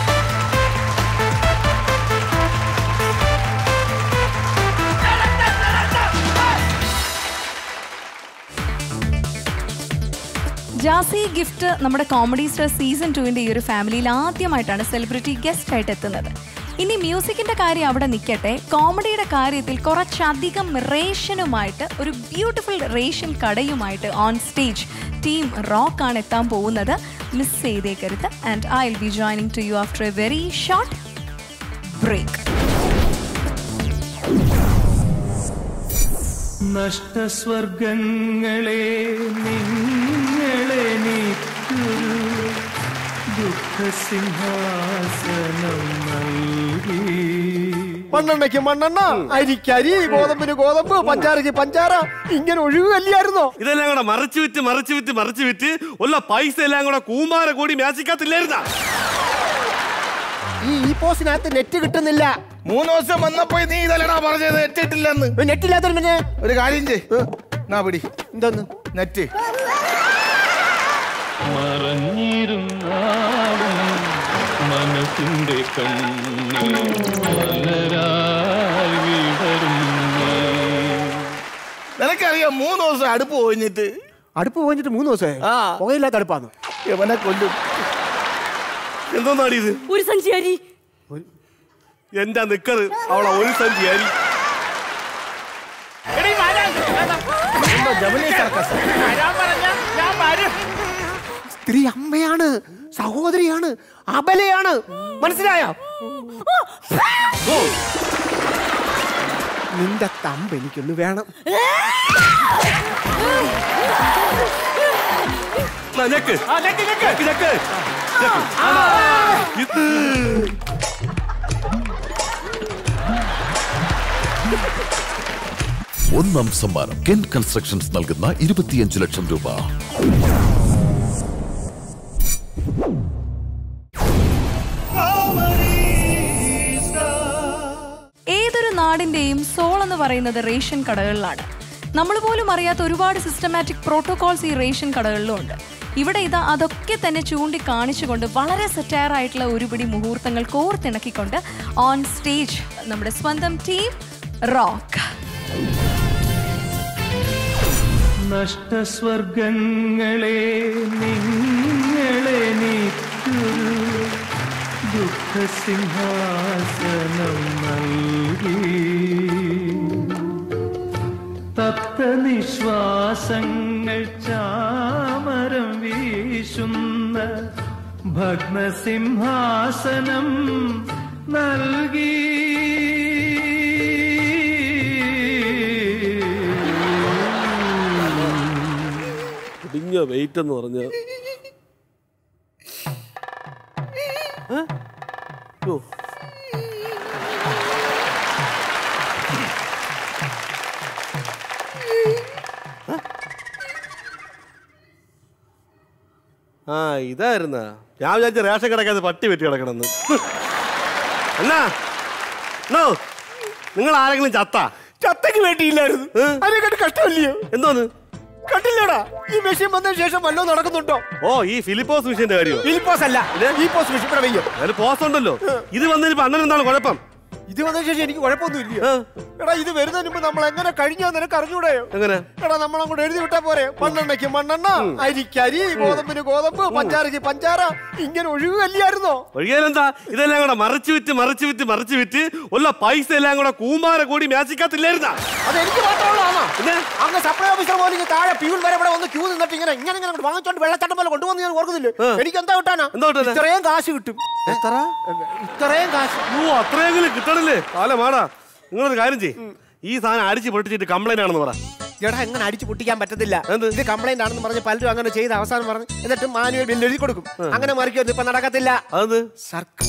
ജാസി ഗിഫ്റ്റ് നമ്മുടെ കോമഡി സ്റ്റാർ സീസൺ ടുവിന്റെ ഈ ഒരു ഫാമിലിയിൽ ആദ്യമായിട്ടാണ് സെലിബ്രിറ്റി ഗസ്റ്റ് ആയിട്ട് എത്തുന്നത് ഇനി മ്യൂസിക്കിന്റെ കാര്യം അവിടെ നിൽക്കട്ടെ കോമഡിയുടെ കാര്യത്തിൽ കുറച്ചധികം റേഷനുമായിട്ട് ഒരു ബ്യൂട്ടിഫുൾ റേഷൻ കടയുമായിട്ട് ഓൺ സ്റ്റേജ് ടീം റോക്ക് ആണ് എത്താൻ പോകുന്നത് മിസ് ചെയ്തേക്കരുത് and I will be joining to you after a very short break നഷ്ടസ്വർഗങ്ങളെ നിങ്ങളെ നീക്കൊരു ദുഃഖസിംഹാസനം നൽകി മണ്ണെണ്ണയ്ക്ക് മണ്ണെണ്ണ അരിക്ക് അരി ഗോതമ്പിന് ഗോതമ്പ് പഞ്ചാരയ്ക്ക് പഞ്ചാര ഇങ്ങനെ ഒഴുകല്ലായിരുന്നോ ഇതെല്ലാം കൂടെ മറച്ചു വിറ്റ് മറച്ചു വിറ്റ് മറച്ചു വിറ്റ് ഉള്ള പൈസ എല്ലാം കൂടെ കൂമാര കൂടി മ്യാസിക്കത്തില്ലായിരുന്ന ഈ ഈ പോസ്റ്റിനകത്ത് നെറ്റ് കിട്ടുന്നില്ല മൂന്ന് ദിവസം വന്നപ്പോ നീ ഇതല്ലടാ പറഞ്ഞത് എത്തിയിട്ടില്ലെന്ന് നെറ്റ് ഇല്ലാത്ത പിന്നെ ഒരു കാര്യം ചെയ് നാ പിടി എന്തോന്ന് നെറ്റ് മറഞ്ഞിരുന്നാലും മനസ്സിന്റെ കണ്ണിൽ മലരായി വിടരുന്നേ നിനക്കറിയാം മൂന്ന് ദിവസം അടുപ്പ് പോയിഞ്ഞിട്ട് അടുപ്പ് പോയിട്ട് മൂന്ന് ദിവസമായി ആ. പുകയില്ലാത്ത അടുപ്പാന്ന് എവനെ കൊല്ലും എന്തോന്നാടി ഇത് ഒരു സഞ്ചി അരി എന്റെ നിക്കറ് അവളെ ഒരു സഞ്ചി അരി സ്ത്രീ അമ്മയാണ് സഹോദരിയാണ് അബലയാണ് മനസ്സിലായോ നിന്റെ തമ്പ് എനിക്കൊന്ന് വേണം ആ, ഞെക്ക്. ഞെക്ക്, ഞെക്ക്. ഞെക്ക്. ഇത് ഒന്നാം സമ്മാനം കെൻ കൺസ്ട്രക്ഷൻസ് നൽകുന്ന ഇരുപത്തിയഞ്ച് ലക്ഷം രൂപ ഏതൊരു നാടിന്റെയും സോൾ എന്ന് പറയുന്നത് റേഷൻ കടകളിലാണ് നമ്മൾ പോലും അറിയാത്ത ഒരുപാട് സിസ്റ്റമാറ്റിക് പ്രോട്ടോകോൾസ് ഈ റേഷൻ കടകളിലും ഉണ്ട് ഇവിടെ ഇതാ അതൊക്കെ തന്നെ ചൂണ്ടി കാണിച്ചുകൊണ്ട് വളരെ സെറ്റയർ ആയിട്ടുള്ള ഒരുപിടി മുഹൂർത്തങ്ങൾ കോർത്തിണക്കിക്കൊണ്ട് ഓൺ സ്റ്റേജ് നമ്മുടെ സ്വന്തം ടീം റോക്ക് നഷ്ടസ്വർഗങ്ങളെ നിങ്ങളെ നീക്കൊരു ദുഃഖസിംഹാസനം നൽകി തപ്തനിശ്വാസങ്ങൾ ചാമരം വീശുന്ന ഭഗ്നസിംഹാസനം നൽകി ഇടിഞ്ഞ വെയിറ്റ് എന്ന് പറഞ്ഞ ആ ഇതായിരുന്ന ഞാൻ വിചാരിച്ച റേഷൻ കിടക്കാതെ പട്ടി വെട്ടി കിടക്കണമെന്ന് എന്നാ നോ നിങ്ങൾ ആരെങ്കിലും ചത്ത ചത്തക്ക് വേണ്ടിയില്ലായിരുന്നു അതിനെക്കാട്ട് കഷ്ടമല്ലയോ എന്തോന്ന് കണ്ടില്ലടാ ഈ മെഷീൻ വന്നതിന് ശേഷം വല്ലതും നടക്കുന്നുണ്ടോ ഓ ഈ ഫിലിപ്പോസ് മിഷന്റെ കാര്യമോ ഫിലിപ്പോസ് അല്ല ഈ പോസ് മെഷീൻ ഇവിടെ വയ്യോ അതിൽ പോസ്റ്റ് ഉണ്ടല്ലോ ഇത് വന്നതിന് അണ്ണൻ എന്താണ് കുഴപ്പം ഇത് വന്നതിന് ശേഷം എനിക്ക് കുഴപ്പമൊന്നുമില്ല എടാ ഇത് വരുന്നതിന് മുമ്പ് നമ്മൾ എങ്ങനെ കഴിഞ്ഞോ നിനക്ക് അറിഞ്ഞൂടെയോ എങ്ങനെ എടാ നമ്മൾ അങ്ങോട്ട് എഴുതി വിട്ടാ പോരെ മണ്ണെണ്ണയ്ക്ക് മണ്ണെണ്ണ അരിക്ക് അരി ഗോതമ്പിന് ഗോതമ്പ് പഞ്ചാരക്ക് പഞ്ചാര ഇങ്ങനെ ഒഴുകുകയല്ലായിരുന്നോ ഒഴിയാലെന്താ ഇതെല്ലാം കൂടെ മറിച്ച് വിറ്റ് മറിച്ച് വിറ്റ് മറിച്ച് വിറ്റ് ഉള്ള പൈസ എല്ലാം കൂടെ കൂമാര കൂടി മാച്ചിക്കത്തില്ലായിരുന്ന അത് എനിക്ക് മാത്രമുള്ളതാണോ അങ്ങ് സപ്ലൈ ഓഫീസർ പോലെ ഇങ്ങ് താഴെ പ്യൂൺ വരെ ഇവിടെ വന്ന് ക്യൂ നിന്നിട്ട് ഇങ്ങനെ ഇങ്ങനെ ഇങ്ങനെ അങ്ങോട്ട് വാങ്ങിച്ചോണ്ട് വെള്ളച്ചാട്ടം പോലെ കൊണ്ടുവന്ന് ഞാൻ ഓർക്കുന്നില്ല എനിക്ക് എന്താ കിട്ടാനാ ഇത്രയും കാശ് കിട്ടും എത്ര ഇത്രയും കാശ് ഓ അത്രയെങ്കിലും കിട്ടണില്ലേ കാലമാടാ നിങ്ങളൊരു കാര്യം ചെയ്യ് ഈ സാധനം അടിച്ച് പൊട്ടിച്ചിട്ട് കംപ്ലൈന്റ് ആണെന്ന് പറ എടാ എങ്ങനെ അടിച്ചു പൊട്ടിക്കാൻ പറ്റത്തില്ല ഇത് കംപ്ലൈന്റ് ആണെന്ന് പറഞ്ഞ് പലരും അങ്ങനെ ചെയ്ത് അവസാനം പറഞ്ഞ് എന്നിട്ട് മാനുവൽ ബില്ല് എഴുതി കൊടുക്കും അങ്ങനെ മറിക്കരുത് ഇപ്പൊ നടക്കത്തില്ല അത് സർക്കാർ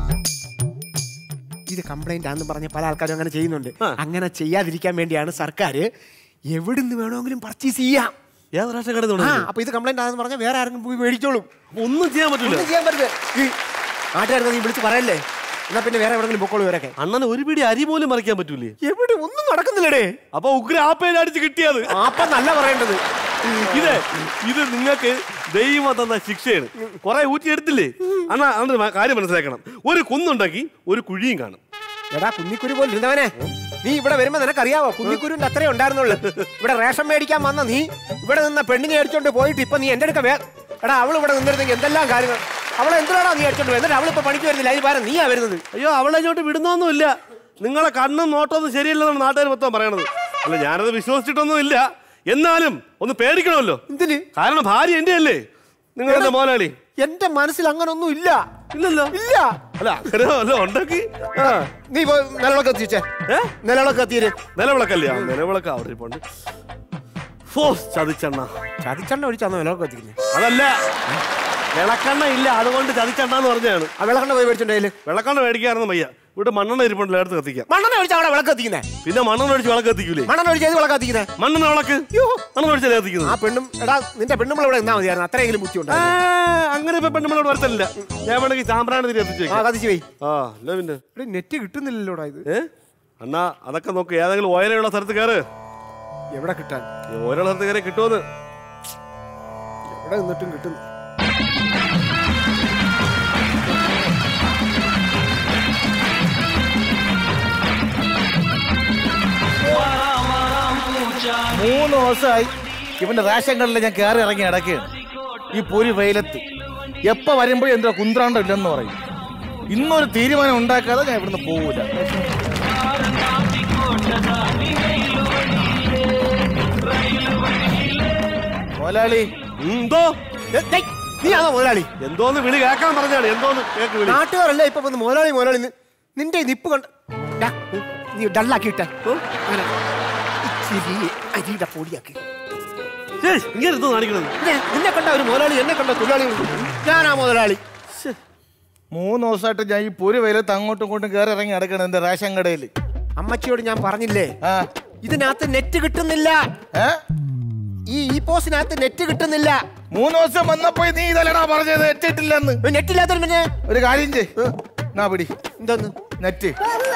ഇത് കംപ്ലൈന്റ് ആണെന്ന് പറഞ്ഞ് പല ആൾക്കാരും അങ്ങനെ ചെയ്യുന്നുണ്ട് അങ്ങനെ ചെയ്യാതിരിക്കാൻ വേണ്ടിയാണ് സർക്കാർ എവിടുന്ന് വേണമെങ്കിലും പർച്ചേസ് ചെയ്യാം ഏത് റേഷൻ കടയിൽ ആ, അപ്പൊ ഇത് കംപ്ലൈന്റ് ആണെന്ന് പറഞ്ഞാൽ വേറെ ആരെങ്കിലും പോയി മേടിച്ചോളും ഒന്നും ചെയ്യാൻ പറ്റില്ല ഒന്നും ചെയ്യാൻ പറ്റില്ല ഈ നാട്ടുകാർക്ക് നീ വിളിച്ച് പറയല്ലേ എന്നാ പിന്നെ വേറെ എവിടെങ്കിലും പൊക്കോളൂ ഇവരൊക്കെ അണ്ണന് ഒരു പിടി അരി പോലും മറിക്കാൻ പറ്റൂലേ എവിടെ ഒന്നും നടക്കുന്നില്ലടേ അപ്പൊ ഉഗ്ര ആപ്പയിൽ അടിച്ച് കിട്ടിയത് ആപ്പ നല്ല പറയേണ്ടത് ഇത് ഇത് നിങ്ങൾക്ക് ദൈവം തന്ന ശിക്ഷയാണ് കുറെ ഊറ്റി എടുത്തില്ലേ അണ്ണാ അണ്ണന് മ- കാര്യം മനസ്സിലാക്കണം ഒരു കുന്നുണ്ടെങ്കിൽ ഒരു കുഴിയും കാണും എടാ കുഞ്ഞിക്കുരു പോലെ ഇരുന്നവനെ നീ ഇവിടെ വരുമ്പോ നിനക്കറിയാവോ കുഞ്ഞിക്കുരുവിന്റെ അത്രേ ഉണ്ടായിരുന്നുള്ളു ഇവിടെ റേഷൻ മേടിക്കാൻ വന്ന നീ ഇവിടെ നിന്ന പെണ്ണിനെ അടിച്ചോണ്ട് പോയിട്ട് ഇപ്പൊ നീ എന്റെ അടുക്ക വേ എടാ അവൾ ഇവിടെ നിന്നിരുന്നെങ്കിൽ എന്തെല്ലാം കാര്യങ്ങൾ അവളെ എന്തിനാടാ നീ അടിച്ചോണ്ട് പോയത്? എന്നിട്ട് അവളിപ്പോ പണിക്ക് വരുന്നില്ല അതിന് പകരം നീയാ വരുന്നത് അയ്യോ അവളെ ഇങ്ങോട്ട് വിടുന്നൊന്നുമില്ല നിങ്ങളെ കണ്ണും നോട്ടമൊന്നും ശരിയല്ലെന്നാണ് നാട്ടുകാർ മൊത്തം പറയണത് അല്ല ഞാനത് വിശ്വസിച്ചിട്ടൊന്നും ഇല്ല എന്നാലും ഒന്ന് പേടിക്കണമല്ലോ എന്തിന് കാരണം ഭാര്യ എന്റെ അല്ലേ നിങ്ങളുടെ മോലാളി എന്റെ മനസ്സിൽ അങ്ങനെ ഒന്നും ഇല്ല ഇല്ലല്ലോ ഇല്ല അല്ല അങ്ങനെ വല്ലതും ഉണ്ടെങ്കിൽ ആ, നീ പോയി നിലവിളക്ക് എത്തിച്ചേ നിലവിളക്ക് എത്തിയിര് നിലവിളക്കല്ലേ ആ, നിലവിളക്ക് അവിടെ ഇരിപ്പുണ്ട് ഫോ ചതിച്ചെണ്ണ ചതിച്ചെണ്ണ ഒഴിച്ചാന്നോ നിലവിളക്ക് എത്തിക്കുന്നത് അതല്ല വിളക്കെണ്ണ ഇല്ല അതുകൊണ്ട് ചതിച്ചെണ്ണ എന്ന് പറഞ്ഞാണ് ആ വിളക്കെണ്ണ പോയി മേടിച്ചിട്ടുണ്ടെങ്കിൽ വിളക്കെണ്ണ മേടിക്കാറൊന്നും വയ്യ ഇവിടെ മണ്ണെണ്ണ ഇരിപ്പുണ്ടല്ലോ എടുത്ത് കത്തിക്കാം മണ്ണെണ്ണ ഒഴിച്ചാ അവിടെ വിളക്ക് എത്തിക്കുന്നേ പിന്നെ മണ്ണെണ്ണ ഒഴിച്ച് വിളക്ക് കത്തിക്കൂലേ മണ്ണെണ്ണ ഒഴിച്ച് ഏത് വിളക്ക് എത്തിക്കുന്നേ മണ്ണെണ്ണ വിളക്ക് മണ്ണെണ്ണ ഒഴിച്ചല്ലേ ആ കത്തിക്കുന്നത് പെണ്ണും എടാ നിന്റെ പെണ്ണുമ്പോൾ ഇവിടെ നിന്നാ മതിയായിരുന്നു അത്രയെങ്കിലും ബുദ്ധി ആ, ഉണ്ടായിരുന്നു അങ്ങനെ ഇപ്പൊ പെണ്ണുങ്ങളോട് വരത്തില്ല ഞാൻ വേണമെങ്കിൽ ചാമ്പ്രാണ് തിരി എത്തിച്ചു ആ കത്തിച്ച് പോയി ആ അല്ല പിന്നെ ഇവിടെ നെറ്റ് കിട്ടുന്നില്ലല്ലോടാ ഇത് ഏ അണ്ണാ അതൊക്കെ നോക്ക് ഏതെങ്കിലും ഓയലുള്ള സ്ഥലത്ത് കയറ് എവിടെ കിട്ടാൻ ഓരോ സ്ഥലത്ത് കയറി കിട്ടുമെന്ന് എവിടെ നിന്നിട്ടും കിട്ടുന്നു മൂന്ന് ദിവസമായി ഇവന്റെ റേഷൻ കടലിൽ ഞാൻ കയറി ഇറങ്ങി കിടക്കുകയാണ് ഈ പൊരി വെയിലത്ത് എപ്പോ വരുമ്പോഴും എന്താ കുന്ത്രാണ്ടം ഇല്ലെന്ന് പറയും ഇന്നൊരു തീരുമാനം ഉണ്ടാക്കാതെ ഞാൻ ഇവിടുന്ന് പോകൂല മോലാളി എന്തോ നീ ആണോ മുതലാളി എന്തോന്ന് വിളി കേൾക്കാൻ പറഞ്ഞാണ് എന്തോന്ന് കേക്ക് വിളി നാട്ടുകാരല്ല ഇപ്പൊ വന്ന് മുതലാളി മുതലാളി നി- നിന്റെ ഈ നിപ്പ് കണ്ട് ഡാ, നീ ഡള്ളാക്കി ഇട്ട അങ്ങനെ ഇച്ചിരി അരിയുടെ പൊടിയാക്കി ഏയ്, ഇങ്ങനെ എന്തോ കാണിക്കണത് പിന്നെ നിന്നെ കണ്ട ഒരു മുതലാളി എന്നെ കണ്ട തൊഴിലാളി ഞാനാ മുതലാളി മൂന്ന് ദിവസമായിട്ട് ഞാൻ ഈ പൊരി വെയിലത്ത് അങ്ങോട്ടും ഇങ്ങോട്ടും കയറി ഇറങ്ങി കിടക്കണം എന്റെ റേഷൻ കടയിൽ അമ്മച്ചിയോട് ഞാൻ പറഞ്ഞില്ലേ ഇതിനകത്ത് നെറ്റ് കിട്ടുന്നില്ല ഈ ഈ പോസ്റ്റിനകത്ത് നെറ്റ് കിട്ടുന്നില്ല മൂന്ന് ദിവസം വന്നപ്പോ നീ ഇതല്ലടാ പറഞ്ഞത് എത്തിയിട്ടില്ലെന്ന് നെറ്റ് ഇല്ലാത്ത പിന്നെ ഒരു കാര്യം ചെയ് നാ പിടി എന്തോന്ന് നെറ്റ്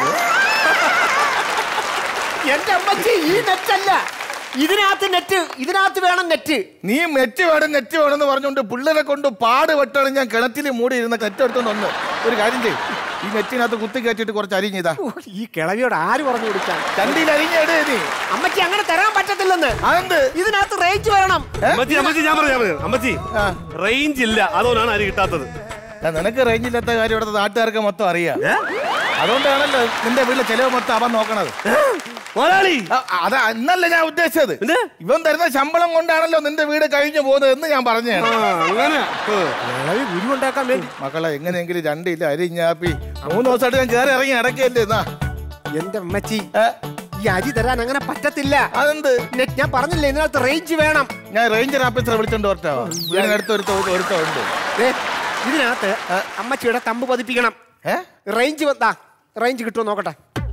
എന്റെ അമ്മച്ചി ഈ നെറ്റ് അല്ല ഇതിനകത്ത് നെറ്റ് ഇതിനകത്ത് വേണം നെറ്റ് നീ നെറ്റ് വേണം നെറ്റ് വേണം എന്ന് പറഞ്ഞുകൊണ്ട് പിള്ളേരെ കൊണ്ട് പാട് വെട്ടാണ് ഞാൻ കിണറ്റിൽ മൂടി ഇരുന്ന നെറ്റ് എടുത്തോണ്ട് വന്ന് ഒരു കാര്യം ചെയ്യും ഈ നെറ്റിനകത്ത് കുത്തി കയറ്റിട്ട് കുറച്ച് അരിഞ്ഞിതാ ഈ കിളവിയോട് ആര് പറഞ്ഞു കൊടുക്കാൻ ചണ്ടിയിൽ അരിഞ്ഞെടേ നീ അമ്മച്ചി അങ്ങനെ തരാൻ പറ്റത്തില്ലെന്ന് അതെന്ത് ഇതിനകത്ത് റേഞ്ച് വേണം അമ്മച്ചി അമ്മച്ചി ഞാൻ പറഞ്ഞു ഞാൻ പറഞ്ഞു അമ്മച്ചി റേഞ്ച് ഇല്ല അതുകൊണ്ടാണ് അരി കിട്ടാത്തത് ആ, നിനക്ക് റേഞ്ച് ഇല്ലാത്ത കാര്യം ഇവിടുത്തെ നാട്ടുകാർക്ക് മൊത്തം അറിയാം അതുകൊണ്ടാണല്ലോ നിന്റെ വീട്ടിലെ ചെലവ് മൊത്തം അവൻ നോക്കണത് മുതലാളി ആ, അതാ ഇന്നല്ല ഞാൻ ഉദ്ദേശിച്ചത് ഇവൻ തരുന്ന ശമ്പളം കൊണ്ടാണല്ലോ നിന്റെ വീട് കഴിഞ്ഞു പോകുന്നത് എന്ന് ഞാൻ പറഞ്ഞാണ് അങ്ങനെ കിളവി ഗുരു ഉണ്ടാക്കാൻ വേണ്ടി മക്കളെ എങ്ങനെയെങ്കിലും രണ്ടില്ല അരിഞ്ഞാപ്പി മൂന്ന് ദിവസമായിട്ട് ഞാൻ കയറി ഇറങ്ങി അടക്കല്ലേ എന്നാ എന്റെ അമ്മച്ചി ഈ അരി തരാൻ അങ്ങനെ പറ്റത്തില്ല അതെന്ത് നെറ്റ് ഞാൻ പറഞ്ഞില്ലേ ഇതിനകത്ത് റേഞ്ച് വേണം ഞാൻ റേഞ്ചർ ഓഫീസറെ വിളിച്ചോണ്ട് വരട്ടോ വീടിനടുത്ത് ഒരുത്തോ ഒരുത്തോ ഉണ്ട് ദേ, ഇതിനകത്ത് അമ്മച്ചിയുടെ തമ്പ് പതിപ്പിക്കണം ഏ റേഞ്ച് വന്നാ റേഞ്ച് കിട്ടുമോ നോക്കട്ടെ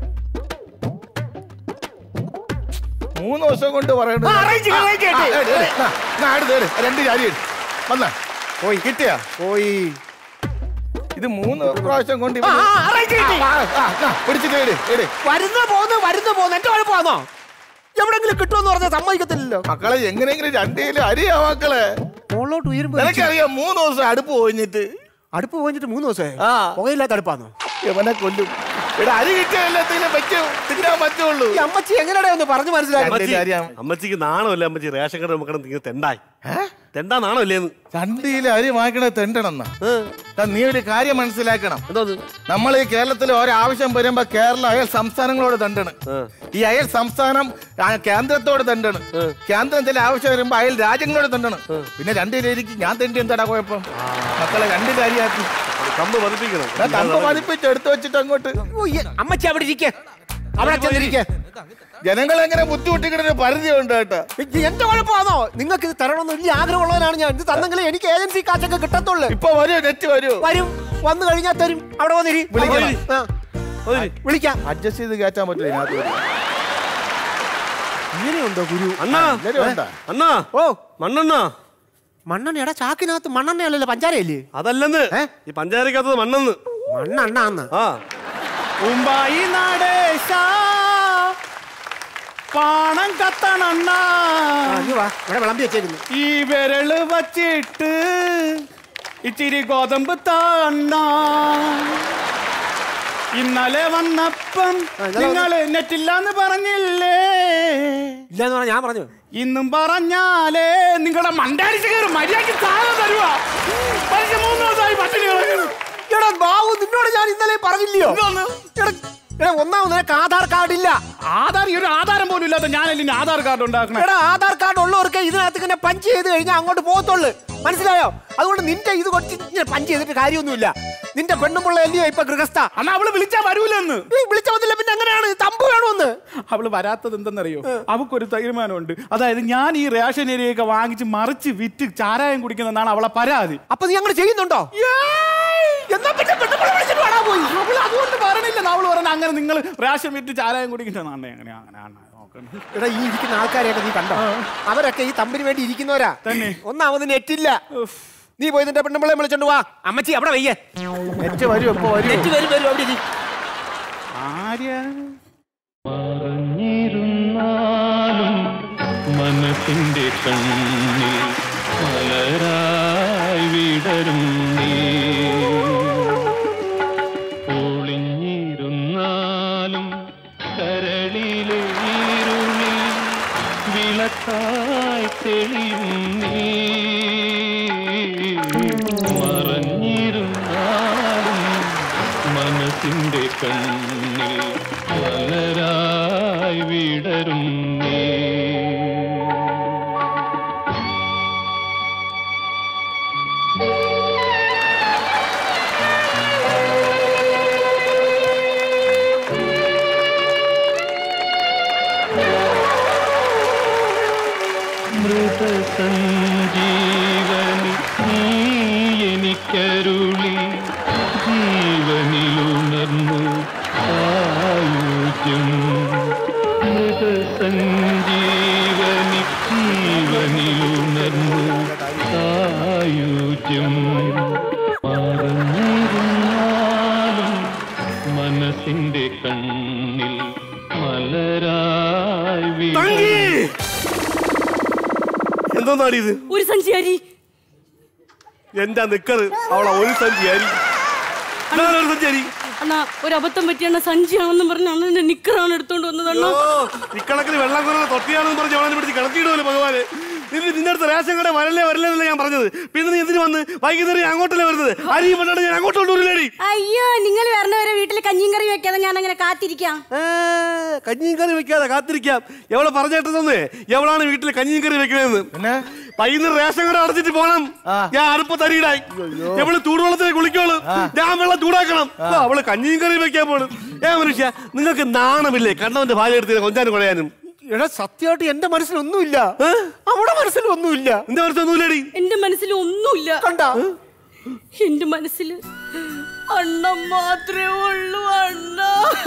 മൂന്ന് ദിവസം കൊണ്ട് പറയണത് ആ, range കിട്ടി, range കിട്ടി. ആ, എട്, എട്. നാ, നാ, എടുത്ത്, എട്. രണ്ട് ചാരി എടു. വന്നാ പോയി കിട്ടിയാ പോയി ഇത് മൂന്ന് പ്രാവശ്യം കൊണ്ട് ആ, ഇവന് ആ, range കിട്ടി. ആ, ആ, ആ, പിടിച്ചിട്ട് എട്, എട്. വരുന്ന പോന്ന് വരുന്ന പോന്ന് എന്റെ കുഴപ്പമാണോ എവിടെങ്കിലും കിട്ടുമെന്ന് പറഞ്ഞാൽ സമ്മതിക്കത്തില്ലല്ലോ മക്കളെ എങ്ങനെയെങ്കിലും രണ്ടേലും അരിയാ മക്കളെ മുകളിലോട്ട് ഉയരുമ്പോ നിനക്കറിയാം മൂന്ന് ദിവസം അടുപ്പ് പോയിഞ്ഞിട്ട് അടുപ്പ് പോയിട്ട് മൂന്ന് ദിവസമായി ആ പുകയില്ലാത്ത അടുപ്പാന്നോ ഇവനെ കൊല്ലും ഇവിടെ അരി കിട്ടിയ എല്ലാത്തിനും പറ്റും തിന്നാൻ പറ്റുള്ളൂ ഈ അമ്മച്ചി എങ്ങനെയാ ഒന്ന് പറഞ്ഞു മനസ്സിലാക്കി രണ്ടിലും അരിയാ അമ്മച്ചിക്ക് നാണമല്ലേ അമ്മച്ചി റേഷൻ കട നമുക്ക് ഇങ്ങനെ തെണ്ടായി തെണ്ടാ നാണമല്ലേന്ന് രണ്ടിയിലെ അരി വാങ്ങിക്കണ തെണ്ടണെന്നാ ദാ നീ ഒരു കാര്യം മനസ്സിലാക്കണം എന്തോന്ന് നമ്മൾ ഈ കേരളത്തിൽ ഓരോ ആവശ്യം വരുമ്പോ കേരളം അയൽ സംസ്ഥാനങ്ങളോട് തണ്ടാണ് ഈ അയൽ സംസ്ഥാനം ആ, കേന്ദ്രത്തോട് തണ്ടാണ് കേന്ദ്രം ചില ആവശ്യം വരുമ്പോ അയൽ രാജ്യങ്ങളോട് തണ്ടാണ് പിന്നെ രണ്ടിലേക്ക് ഞാൻ തെണ്ടി എന്താടാ കുഴപ്പം മക്കളെ രണ്ട് കാര്യമാക്കി കമ്പ് പതിപ്പിക്കണം ഞാൻ തമ്പ് പതിപ്പിച്ച് എടുത്തു വെച്ചിട്ട് അങ്ങോട്ട് ഓ, ഈ അമ്മച്ചി അവിടെ ഇരിക്കേ അവിടെ ചെന്നിരിക്കേ ജനങ്ങൾ എങ്ങനെ ബുദ്ധിമുട്ടിക്കുന്ന ഒരു പരിധി ഉണ്ട് കേട്ടോ ഇത് എന്റെ കുഴപ്പമാണോ നിങ്ങൾക്ക് ഇത് തരണമെന്ന് വലിയ ആഗ്രഹമുള്ളവനാണ് ഞാൻ ഇത് തന്നെങ്കിൽ എനിക്ക് ഏജൻസി കാശൊക്കെ കിട്ടത്തുള്ളൂ ഇപ്പൊ വരൂ നെറ്റ് വരൂ വരും വന്നു കഴിഞ്ഞാൽ തരും അവിടെ വന്നിരി വിളിക്കണം. ആ. വിളിക്കാം അഡ്ജസ്റ്റ് ചെയ്ത് കയറ്റാൻ പറ്റില്ല ഇതിനകത്ത് വരും. ഇങ്ങനെയുണ്ടോ ഗുരു അണ്ണാ എല്ലാരും ഉണ്ടാ അണ്ണാ ഓ മണ്ണെണ്ണ മണ്ണെണ്ണ എടാ ചാക്കിനകത്ത് മണ്ണെണ്ണയല്ലല്ലോ പഞ്ചാരയല്ലേ അതല്ലെന്ന് ഈ പഞ്ചായത്തിനകത്തത് മണ്ണെന്ന് മണ്ണെണ്ണാന്ന് ആ ഉമ്പായി നടേശ പാണം കത്തണണ്ണ ആ, ഇങ്ങ് വാ ഇവിടെ വിളമ്പി വെച്ചേക്കുന്നു ഈ വിരല് വച്ചിട്ട് ഇച്ചിരി ഗോതമ്പ് താണ്ണ ഇന്നലെ വന്നപ്പം ഇന്നലെ നിങ്ങള് നെറ്റില്ലാന്ന് പറഞ്ഞില്ലേ ഇല്ലെന്ന് പറഞ്ഞാൽ ഞാൻ പറഞ്ഞു ഇന്നും പറഞ്ഞാലേ നിങ്ങളുടെ മണ്ടാരിച്ച് കയറും മര്യാദക്ക് സാധനം തരുവാ മനുഷ്യ മൂന്ന് ദിവസമായി പട്ടിണി കിടക്കുന്നു. എടാ ബാബു നിന്നോട് ഞാൻ ഇന്നലെ പറഞ്ഞില്ലയോ എന്തോന്ന്? എടാ എടാ ഒന്നാമത് നിനക്ക് ആധാർ കാർഡ് ഇല്ല ആധാർ ഈ ഒരു ആധാരം പോലും ഇല്ലാത്ത ഞാനല്ലേ ഇനി ആധാർ കാർഡ് ഉണ്ടാക്കണേ എടാ ആധാർ കാർഡ് ഉള്ളവർക്ക് ഇതിനകത്ത് ഇങ്ങനെ പഞ്ച് ചെയ്ത് കഴിഞ്ഞാൽ അങ്ങോട്ട് പോകത്തുള്ളു മനസ്സിലായോ അതുകൊണ്ട് നിന്റെ ഇത് കുറച്ച് ഇങ്ങനെ പഞ്ച് ചെയ്തിട്ട് കാര്യമൊന്നുമില്ല നിന്റെ പെണ്ണുമുള്ള അല്ലയോ ഇപ്പൊ ഗൃഹസ്ഥ അന്നാ അവള് വിളിച്ചാ വരൂലെന്ന് നീ വിളിച്ച വന്നില്ല പിന്നെ എങ്ങനെയാണ് തമ്പ് വേണമെന്ന് അവള് വരാത്തത് എന്തെന്നറിയോ അവക്കൊരു തീരുമാനമുണ്ട് അതായത് ഞാൻ ഈ റേഷൻ ഏരിയയൊക്കെ വാങ്ങിച്ച് മറിച്ച് വിറ്റ് ചാരായം കുടിക്കുന്നതാണ് അവളെ പരാതി അപ്പൊ നീ അങ്ങനെ ചെയ്യുന്നുണ്ടോ എന്നാ പിന്നെ പെണ്ണുമുള്ള വിളിച്ചിട്ട് വേണോ പോയി അവള് അതുകൊണ്ട് പറഞ്ഞില്ല അവള് പറഞ്ഞ അങ്ങനെ നിങ്ങൾ റേഷൻ വിറ്റ് ചാരായം കുടിക്കുന്നതാണ് അങ്ങനെ അങ്ങനെ അങ്ങനെ നോക്കണം എടാ ഈ ഇരിക്കുന്ന ആൾക്കാരെയൊക്കെ നീ കണ്ടോ അവരൊക്കെ ഈ തമ്പിന് വേണ്ടി ഇരിക്കുന്നവരാ തന്നെ. ഒന്നാമത് നെറ്റില്ല നീ പോയി നിന്റെ പെണ്ണുമ്പിളെ വിളിച്ചോണ്ട് വാ അമ്മച്ചി അവിടെ വയ്യേ നെറ്റ് വരൂ ഇപ്പൊ വരൂ നെറ്റ് വരും വരും അവിടെ ഇരി. ആര്യ പറഞ്ഞിരുന്നാലും മനസ്സിന്റെ കണ്ണിൽ മലരായി വിടരും നീ ഒളിഞ്ഞിരുന്നാലും കരളിലെ ഇരുളിൽ വിളക്കായി തെളിയും നീ മറഞ്ഞിരുന്നാലും മനസ്സിന്റെ കണ്ണിൽ മലരായി വിടരും നീ മൃതസഞ്ജീവനി നീ എനിക്കരുളി ജീവനിലുണർന്നു ചുറ്റും മറന്നിരുന്നാലും മനസ്സിന്റെ കണ്ണിൽ മലരായി തങ്കി! എന്തോന്നാടി ഇത് ഒരു സഞ്ചി അരി എന്റെ നിക്കറ് അവളെ ഒരു സഞ്ചി അരി ഇതാണ് ഒരു സഞ്ചി അരി അണ്ണാ ഒരു അബദ്ധം പറ്റിയാണ് സഞ്ചിയാണെന്നും പറഞ്ഞ് അണ്ണന്റെ നിക്കറാണ് എടുത്തോണ്ട് വന്നത് അണ്ണാ ഇക്കണക്കിന് വെള്ളം കുറവ് തൊട്ടിയാണെന്ന് പറഞ്ഞ് അവനെ പിടിച്ച് കിടത്തിയിടുമല്ലോ ഭഗവാനെ നിന്റെ നിന്റെ അടുത്ത് റേഷൻ കട വരല്ലേ വരല്ലേ എന്നല്ല ഞാൻ പറഞ്ഞത് പിന്നെ നീ എന്തിനു വന്ന് വൈകുന്നേരം ഞാൻ അങ്ങോട്ടല്ലേ വരുന്നത് അരി കൊണ്ടാണ് ഞാൻ അങ്ങോട്ട് കൊണ്ടുവരില്ലേടി അയ്യോ നിങ്ങൾ വരണവരെ വീട്ടിൽ കഞ്ഞിയും കറി വെക്കാതെ ഞാൻ അങ്ങനെ കാത്തിരിക്കാം കഞ്ഞിയും കറി വെക്കാതെ കാത്തിരിക്കാം എവളെ പറഞ്ഞേട്ടതന്നേ എവളാണ് വീട്ടിൽ കഞ്ഞിയും കറി വെക്കണേന്ന് വൈകുന്നേരം റേഷൻ കട അടച്ചിട്ട് പോണം ഞാൻ അടുപ്പ് തരിയിടായി എവള് ചൂടുവെള്ളത്തിൽ കുളിക്കോളൂ ഞാൻ വെള്ളം ചൂടാക്കണം ഓ, അവള് കഞ്ഞിയും കറി വെക്കാൻ പോണു ഏ മനുഷ്യ നിങ്ങൾക്ക് നാണമില്ലേ കണ്ണവന്റെ ഭാര്യ എടുത്ത് കൊഞ്ചാനും കുഴയാനും എടാ സത്യമായിട്ട് എന്റെ മനസ്സിലൊന്നുമില്ല അവിടെ മനസ്സിലൊന്നുമില്ല എന്റെ മനസ്സിലൊന്നുമില്ലടി എന്റെ മനസ്സിൽ ഒന്നുമില്ല കണ്ട എന്റെ മനസ്സിൽ അണ്ണം മാത്രമേ ഉള്ളൂ അണ്ണ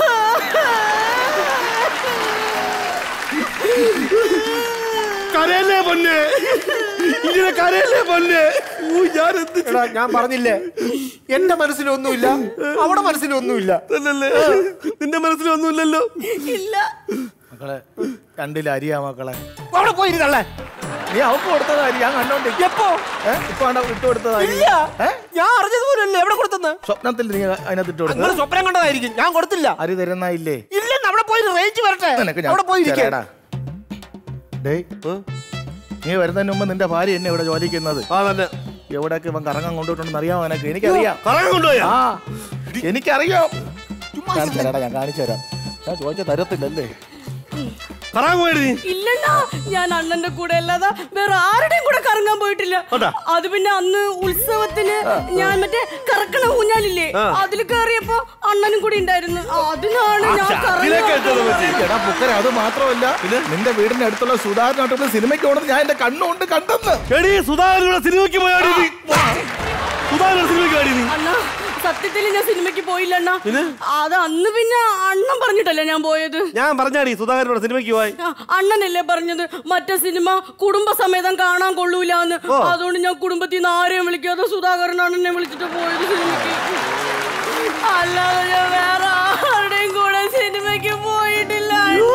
കരയല്ലേ പൊന്നെ ഇങ്ങനെ കരയല്ലേ പൊന്നെ ഊ, ഞാൻ എന്ത് എടാ ഞാൻ പറഞ്ഞില്ലേ എന്റെ മനസ്സിലൊന്നുമില്ല അവിടെ മനസ്സിലൊന്നുമില്ല തന്നല്ലേ നിന്റെ മനസ്സിലൊന്നുമില്ലല്ലോ ഇല്ല മക്കളെ രണ്ടിൽ അരിയാ മക്കളെ അവിടെ പോയിരുന്നല്ലേ നീ അവക്ക് കൊടുത്തത് അരി ഞാൻ കണ്ടോണ്ട് എപ്പോ ഇപ്പൊ ആണ്ട ഇട്ട് കൊടുത്തത് അരി ഇല്ല ഞാൻ അറിഞ്ഞതുപോലല്ലേ എവിടെ കൊടുത്തെന്ന് സ്വപ്നത്തിൽ നീ അതിനകത്ത് ഇട്ട് നിങ്ങൾ കൊടുത്തത് സ്വപ്നം കണ്ടതായിരിക്കും ഞാൻ കൊടുത്തില്ല അരി തരുന്ന ഇല്ലേ ഇല്ലെന്ന് അവിടെ പോയി റേഞ്ച് വരട്ടെ നിനക്ക് ഞാൻ അവിടെ പോയിരിക്കും തരാടാ. ഡേയ് നീ വരുന്നതിന് മുമ്പ് നിന്റെ ഭാര്യ എന്നെ ഇവിടെ ജോലിക്കുന്നത് എവിടെയൊക്കെ ഇവൻ കറങ്ങാൻ കൊണ്ടുപോയിട്ടുണ്ടെന്ന് അറിയാമോ നിനക്ക് എനിക്കറിയാം കറങ്ങാൻ കൊണ്ടുപോയാ? ആ എനിക്കറിയാം കാണിച്ചു തരാടാ ഞാൻ കാണിച്ചു തരാം ഞാൻ ചോദിച്ച തരത്തില്ലല്ലേ കറങ്ങാൻ പോയത് നീ ഇല്ലണ്ണാ ഞാൻ അണ്ണന്റെ കൂടെ അല്ലാതെ വേറെ ആരുടെയും കൂടെ കറങ്ങാൻ പോയിട്ടില്ല അതാ. അത് പിന്നെ അന്ന് ഉത്സവത്തിന് ഞാൻ മറ്റേ കറക്കണ ഊഞ്ഞാലില്ലേ ആ. അതിൽ കയറിയപ്പോ അണ്ണനും കൂടി ഉണ്ടായിരുന്നു അതിനാണ് ഞാൻ ഇതിലേക്ക് എത്തുന്നത് പറ്റി. കറങ്ങാൻ എടാ പുക്കര അത് മാത്രമല്ല നിന്റെ വീടിന്റെ അടുത്തുള്ള സുധാകരനായിട്ടുള്ള സിനിമയ്ക്ക് പോകണമെന്ന് ഞാൻ എന്റെ കണ്ണുകൊണ്ട് കണ്ടെന്ന് എടി സുധാകരയുടെ സിനിമയ്ക്ക് പോയാടി നീ സുധാകരയുടെ സിനിമയ്ക്ക് പോയാടി നീ അണ്ണാ സത്യത്തിൽ ഞാൻ സിനിമയ്ക്ക് പോയില്ല അണ്ണാ അത് അന്ന് പിന്നെ അണ്ണൻ പറഞ്ഞിട്ടല്ലേ ഞാൻ പോയത് ഞാൻ പറഞ്ഞാടി സുധാകരനോട് സിനിമയ്ക്ക് പോയി ആ, അണ്ണനല്ലേ പറഞ്ഞത് മറ്റേ സിനിമ കുടുംബസമേതം കാണാൻ കൊള്ളൂല എന്ന് അതുകൊണ്ട് ഞാൻ കുടുംബത്തിൽ നിന്ന് ആരെയും വിളിക്കാതെ സുധാകരനാണ് എന്നെ വിളിച്ചിട്ട് പോയത് സിനിമയ്ക്ക് അല്ലാതെ ഞാൻ വേറെ ആരുടെയും കൂടെ സിനിമയ്ക്ക് പോയിട്ടില്ല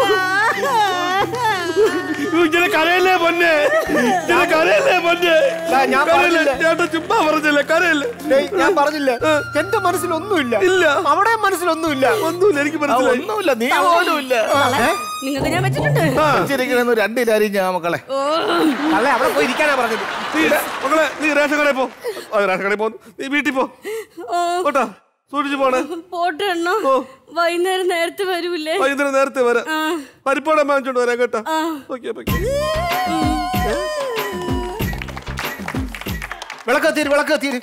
ഇങ്ങനെ കരയല്ലേ പൊന്നെ ഇങ്ങനെ കരയല്ലേ പൊന്നെ ഞാൻ കരയല്ലേ പറഞ്ഞില്ലേ? ചേട്ടാ ചുമ്മാ പറഞ്ഞല്ലേ കരയല്ലേ ഡേയ്, ഞാൻ പറഞ്ഞില്ലേ എന്റെ മനസ്സിലൊന്നുമില്ല ഇല്ല അവിടെ മനസ്സിലൊന്നുമില്ല ഒന്നുമില്ല എനിക്ക് ആ, മനസ്സിലായി ഒന്നുമില്ല നീ പോലും ഇല്ല നിങ്ങൾക്ക് ഞാൻ വെച്ചിട്ടുണ്ട് വെച്ചിരിക്കണെന്ന് രണ്ടിലരി ഞാൻ മക്കളെ ഓ, അല്ലേ അവിടെ പോയി ഇരിക്കാനാ പറഞ്ഞത് നീ മക്കളെ നീ റേഷൻ കടയിൽ പോ ആ, റേഷൻ കടയിൽ പോ നീ വീട്ടിൽ പോ ഓ, കേട്ടോ സൂക്ഷിച്ചു പോണേ പോട്ടെ അണ്ണ വൈകുന്നേരം നേരത്തെ വരൂലേ വൈകുന്നേരം നേരത്തെ വരാം ആ. പരിപ്പോടെ വാങ്ങിച്ചോണ്ട് വരാം കേട്ടോ ആ. ഓക്കെ ഓക്കെ വിളക്ക് തീര് വിളക്ക് തീര്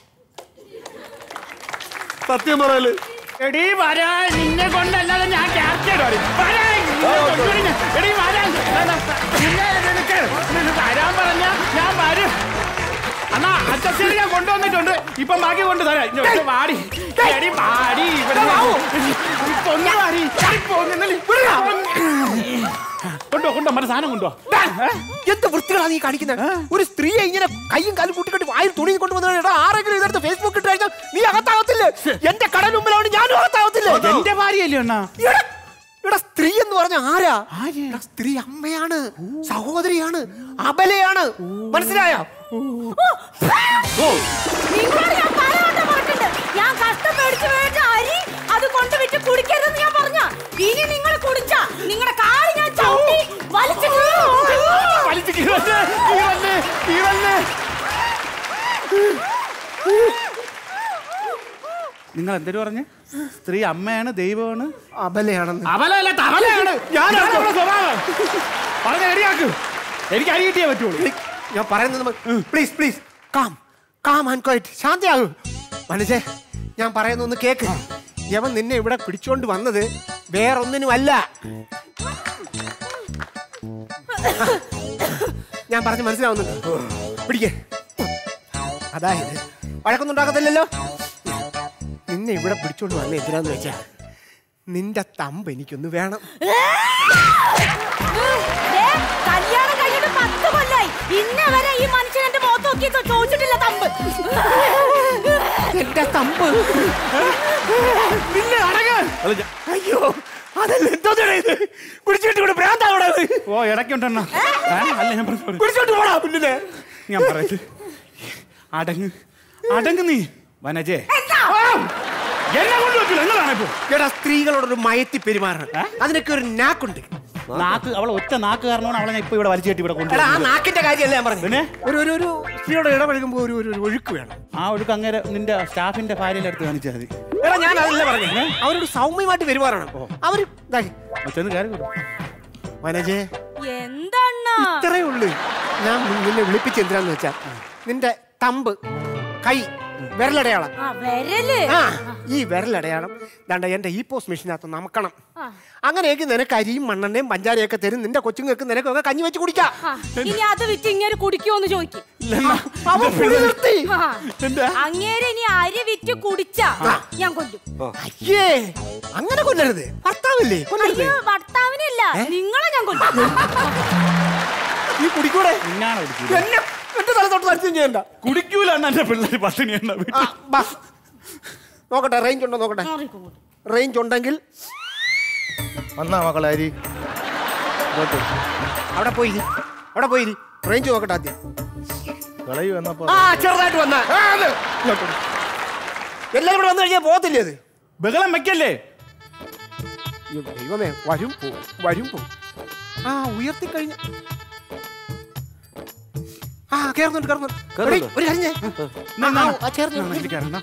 സത്യം പറയല് എടീ വരാ നിന്നെ കൊണ്ടല്ലാതെ ഞാൻ ക്യാപ്റ്റൻ വരാ നിന്നെ കൊണ്ടുവരും ഞാൻ. എടീ വരാ നിന്നെ നിനക്ക് നിനക്ക് തരാൻ പറഞ്ഞ ഞാൻ വരും അണ്ണാ അച്ഛനെ ഞാൻ കൊണ്ടുവന്നിട്ടുണ്ട് ഇപ്പൊ ബാക്കി കൊണ്ട് തരാം ഇങ്ങോട്ട് വാടി എടി വാടി ഇവിടെ ഇപ്പൊ ഒന്ന് വാടി ഇപ്പൊ ഒന്ന് നില്ല്. കൊണ്ടോ കൊണ്ടോ മറ്റേ സാധനം കൊണ്ടോ എന്ത് വൃത്തികളാ നീ കാണിക്കുന്നത് ഒരു സ്ത്രീയെ ഇങ്ങനെ കൈയും കാലും കൂട്ടിക്കെട്ടി വായിൽ തുണി കൊണ്ടുവന്ന ആരെങ്കിലും ഇതെടുത്ത് ഫേസ്ബുക്ക് ഇട്ട് കഴിഞ്ഞാൽ നീ അകത്താവത്തില്ലേ എന്റെ കടൽ മുമ്പിലാണ് ഞാനും അകത്താവത്തില്ലേ എന്റെ ഭാര്യയല്ലേ അണ്ണാ എടാ, എടാ സ്ത്രീ എന്ന് പറഞ്ഞ ആരാ എടാ, സ്ത്രീ അമ്മയാണ് സഹോദരിയാണ് അബലയാണ് മനസ്സിലായോ നിങ്ങളോട് ഞാൻ പലവട്ടം പറഞ്ഞിട്ടുണ്ട് ഞാൻ കഷ്ടം മേടിച്ച് മേടിച്ച അരി അത് കൊണ്ടുവിട്ട് കുടിക്കരുതെന്ന് ഞാൻ പറഞ്ഞ ഇനി നിങ്ങൾ കുടിച്ച നിങ്ങളുടെ കാല് ഞാൻ ചവിട്ടി വലിച്ചു വലിച്ചു കീറല്ലേ കീറല്ലേ കീറല്ലേ നിങ്ങൾ എന്തൊരു പറഞ്ഞ് സ്ത്രീ അമ്മയാണ് ദൈവമാണ് അബലയാണെന്ന് അവലല്ല തവലയാണ് ഞാൻ സ്വഭാവം പറഞ്ഞ റെഡിയാക്ക് എനിക്ക് അരി കിട്ടിയേ പറ്റുള്ളൂ ഞാൻ പറയുന്നത് please please calm calm and quiet ശാന്തിയാകൂ മനസ്സേ ഞാൻ പറയുന്ന ഒന്ന് കേക്ക് യവൻ നിന്നെ ഇവിടെ പിടിച്ചോണ്ട് വന്നത് വേറൊന്നിനുമല്ല ഞാൻ പറഞ്ഞ് മനസ്സിലാവുന്നുണ്ട് പിടിക്കേ അതായത് വഴക്കൊന്നും ഉണ്ടാക്കത്തില്ലല്ലോ നിന്നെ ഇവിടെ പിടിച്ചോണ്ട് വന്ന എന്തിനാന്ന് വെച്ചാ നിന്റെ തമ്പ് എനിക്കൊന്ന് വേണം കല്യാണം കഴിഞ്ഞിട്ട് പത്ത് കൊല്ലായി ഇന്നെ വരെ ഈ മനുഷ്യൻ എന്റെ മുഖത്ത് നോക്കി ചോദിച്ചിട്ടില്ല തമ്പ് എന്റെ തമ്പ് നിന്നെ അടങ്ങ് അയ്യോ അതല്ല എന്തോ ഇത് കുടിച്ചിട്ട് ഇവിടെ ഭ്രാന്താവണ ഓ ഇടയ്ക്കുണ്ടെണ്ണ അല്ല ഞാൻ പറഞ്ഞു കുടിച്ചോണ്ട് പോടാ പിന്നെ ഞാൻ പറയട്ടെ അടങ്ങ് അടങ്ങ് നീ വനജേ എന്നെ കൊണ്ട് പറ്റില്ല എന്നതാണ് ഇപ്പൊ എടാ സ്ത്രീകളോടൊരു മയത്തി പെരുമാറണം അതിനൊക്കെ ഒരു നാക്കുണ്ട് നാക്ക് അവളെ ഒറ്റ നാക്ക് കാരണമാണ് അവളെ ഞാൻ ഇപ്പൊ ഇവിടെ വലിച്ചു കെട്ടി ഇവിടെ എടാ ആ കൊണ്ടുവരുന്നത് നാക്കിന്റെ കാര്യമല്ല ഞാൻ പറഞ്ഞു പിന്നെ ഒരു ഒരു ഒരു സ്ത്രീയോട് ഇടപഴകുമ്പോ ഒരു ഒരു ഒരു ഒഴുക്ക് വേണം ആ ഒഴുക്ക് അങ്ങനെ നിന്റെ സ്റ്റാഫിന്റെ ഭാര്യയുടെ അടുത്ത് കാണിച്ചാൽ മതി എടാ ഞാൻ അതല്ല പറഞ്ഞു അവരോട് സൗമ്യമായിട്ട് പെരുമാറണം അവര് ദാ, ചെന്ന് കാര്യം വനജേ എന്താണ്ണാ ഇത്രേ ഉള്ളു ഞാൻ നിന്നെ വിളിപ്പിച്ച് എന്തിനാന്ന് വെച്ചാ നിന്റെ തമ്പ് കൈ വിരലടയാളം ആ വരല് ആ ഈ വിരലടയാളം ദാണ്ട എന്റെ ഈ പോസ്റ്റ് മെഷീനകത്ത് നമുക്കണം ആ. അങ്ങനെയൊക്കെ നിനക്ക് അരിയും മണ്ണെണ്ണയും പഞ്ചാരയൊക്കെ തരും നിന്റെ കൊച്ചുങ്ങൾക്ക് നിനക്കൊക്കെ കഞ്ഞി വെച്ച് കുടിക്കാം ആ, ഇനി അത് വിറ്റ് ഇങ്ങനെ കുടിക്കുമോന്ന് ചോദിക്കും അവൻ പുളി നിർത്തി അങ്ങേര് ഇനി അരി വിറ്റ് കുടിച്ചാ ഞാൻ കൊല്ലും അയ്യേ അങ്ങനെ കൊല്ലരുത് ഭർത്താവല്ലേ കൊല്ലരുത് അയ്യോ ഭർത്താവിനല്ല നിങ്ങളെ ഞാൻ കൊല്ലും നീ കുടിക്കൂടെ ഞാനാണ് എന്നെ എന്റെ തലത്തോട്ട് പരസ്യം ചെയ്യണ്ട കുടിക്കൂല എന്റെ പിള്ളേര് പട്ടിണി എന്നാ ആ, ബാ. നോക്കട്ടെ റേഞ്ച് ഉണ്ടോ നോക്കട്ടെ റേഞ്ച് ഉണ്ടെങ്കിൽ വന്നാ മക്കളെ അരി അവിടെ പോയി ഇരി. അവിടെ പോയി ഇരി. റേഞ്ച് നോക്കട്ടെ ആദ്യം കളയു എന്നപ്പോ ആ ചെറുതായിട്ട് വന്ന എല്ലാം ഇവിടെ വന്നു കഴിഞ്ഞാൽ പോകത്തില്ലേ അത് ബഹളം വെക്കല്ലേ അയ്യോ, ദൈവമേ വരും പോവും വരും പോവും ആ ഉയർത്തി കഴിഞ്ഞ ആ കേറുന്നുണ്ട് കേറുന്നുണ്ട് എടീ, ഒരു കാര്യം ചെയ്യ്. ആ, ആ, ആ, ചേർന്ന്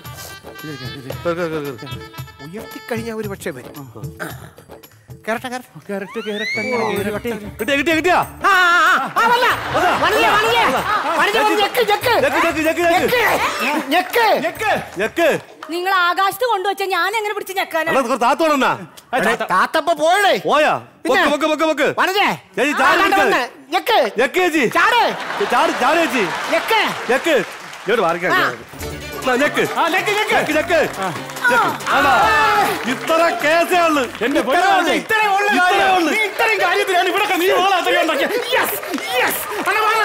ഉയർത്തി കഴിഞ്ഞാൽ ഒരു പക്ഷേ വരും കേറട്ടെ കേറട്ടെ കിട്ടിയാ കിട്ടിയാ കിട്ടിയാ ആ, ആ, ആ, വല്ല. വന്നില്ലേ, വന്നില്ലേ? വന്നില്ലേ, വന്ന് ഞെക്ക്, ഞെക്ക്. ഞെക്ക്, ഞെക്ക്, ഞെക്ക്, ഞെക്ക്. ഞെക്ക്. ഞെക്ക് നിങ്ങൾ ആകാശത്ത് കൊണ്ടുവച്ച ഞാൻ എങ്ങനെ പിടിച്ച് ഞെക്കാനാ അല്ല താത്തോണെന്നാ എടേ, താത്തപ്പ പോയടേ പോയാ പിന്നെ? പൊക്ക് പൊക്ക് പൊക്ക് പൊക്ക് വനജേ ചേച്ചി ആ, ചാടി ദാണ്ട നിൽക്ക്. വന്ന്. ഞെക്ക് ഞെക്ക് ചേച്ചി ചാട് ചാടി ചാടി ചേച്ചി ഞെക്ക് ഞെക്ക് ഇങ്ങോട്ട് മാറിക്കാൻ ആ. ഞെക്ക് ഞെക്ക് ഞെക്ക് ഞെക്ക് ഞെക്ക് ആണോ ഇത്ര കേസേ ഉള്ളു എന്റെ പൊന്നേ, ഇത്രയും ഉള്ള കാര്യം. നീ ഇത്രയും കാര്യത്തിലാണ് ഇവിടെ നീ ഓളെ അത്രയും ഉണ്ടാക്കിയ യെസ് യെസ് അണ്ണാ വാ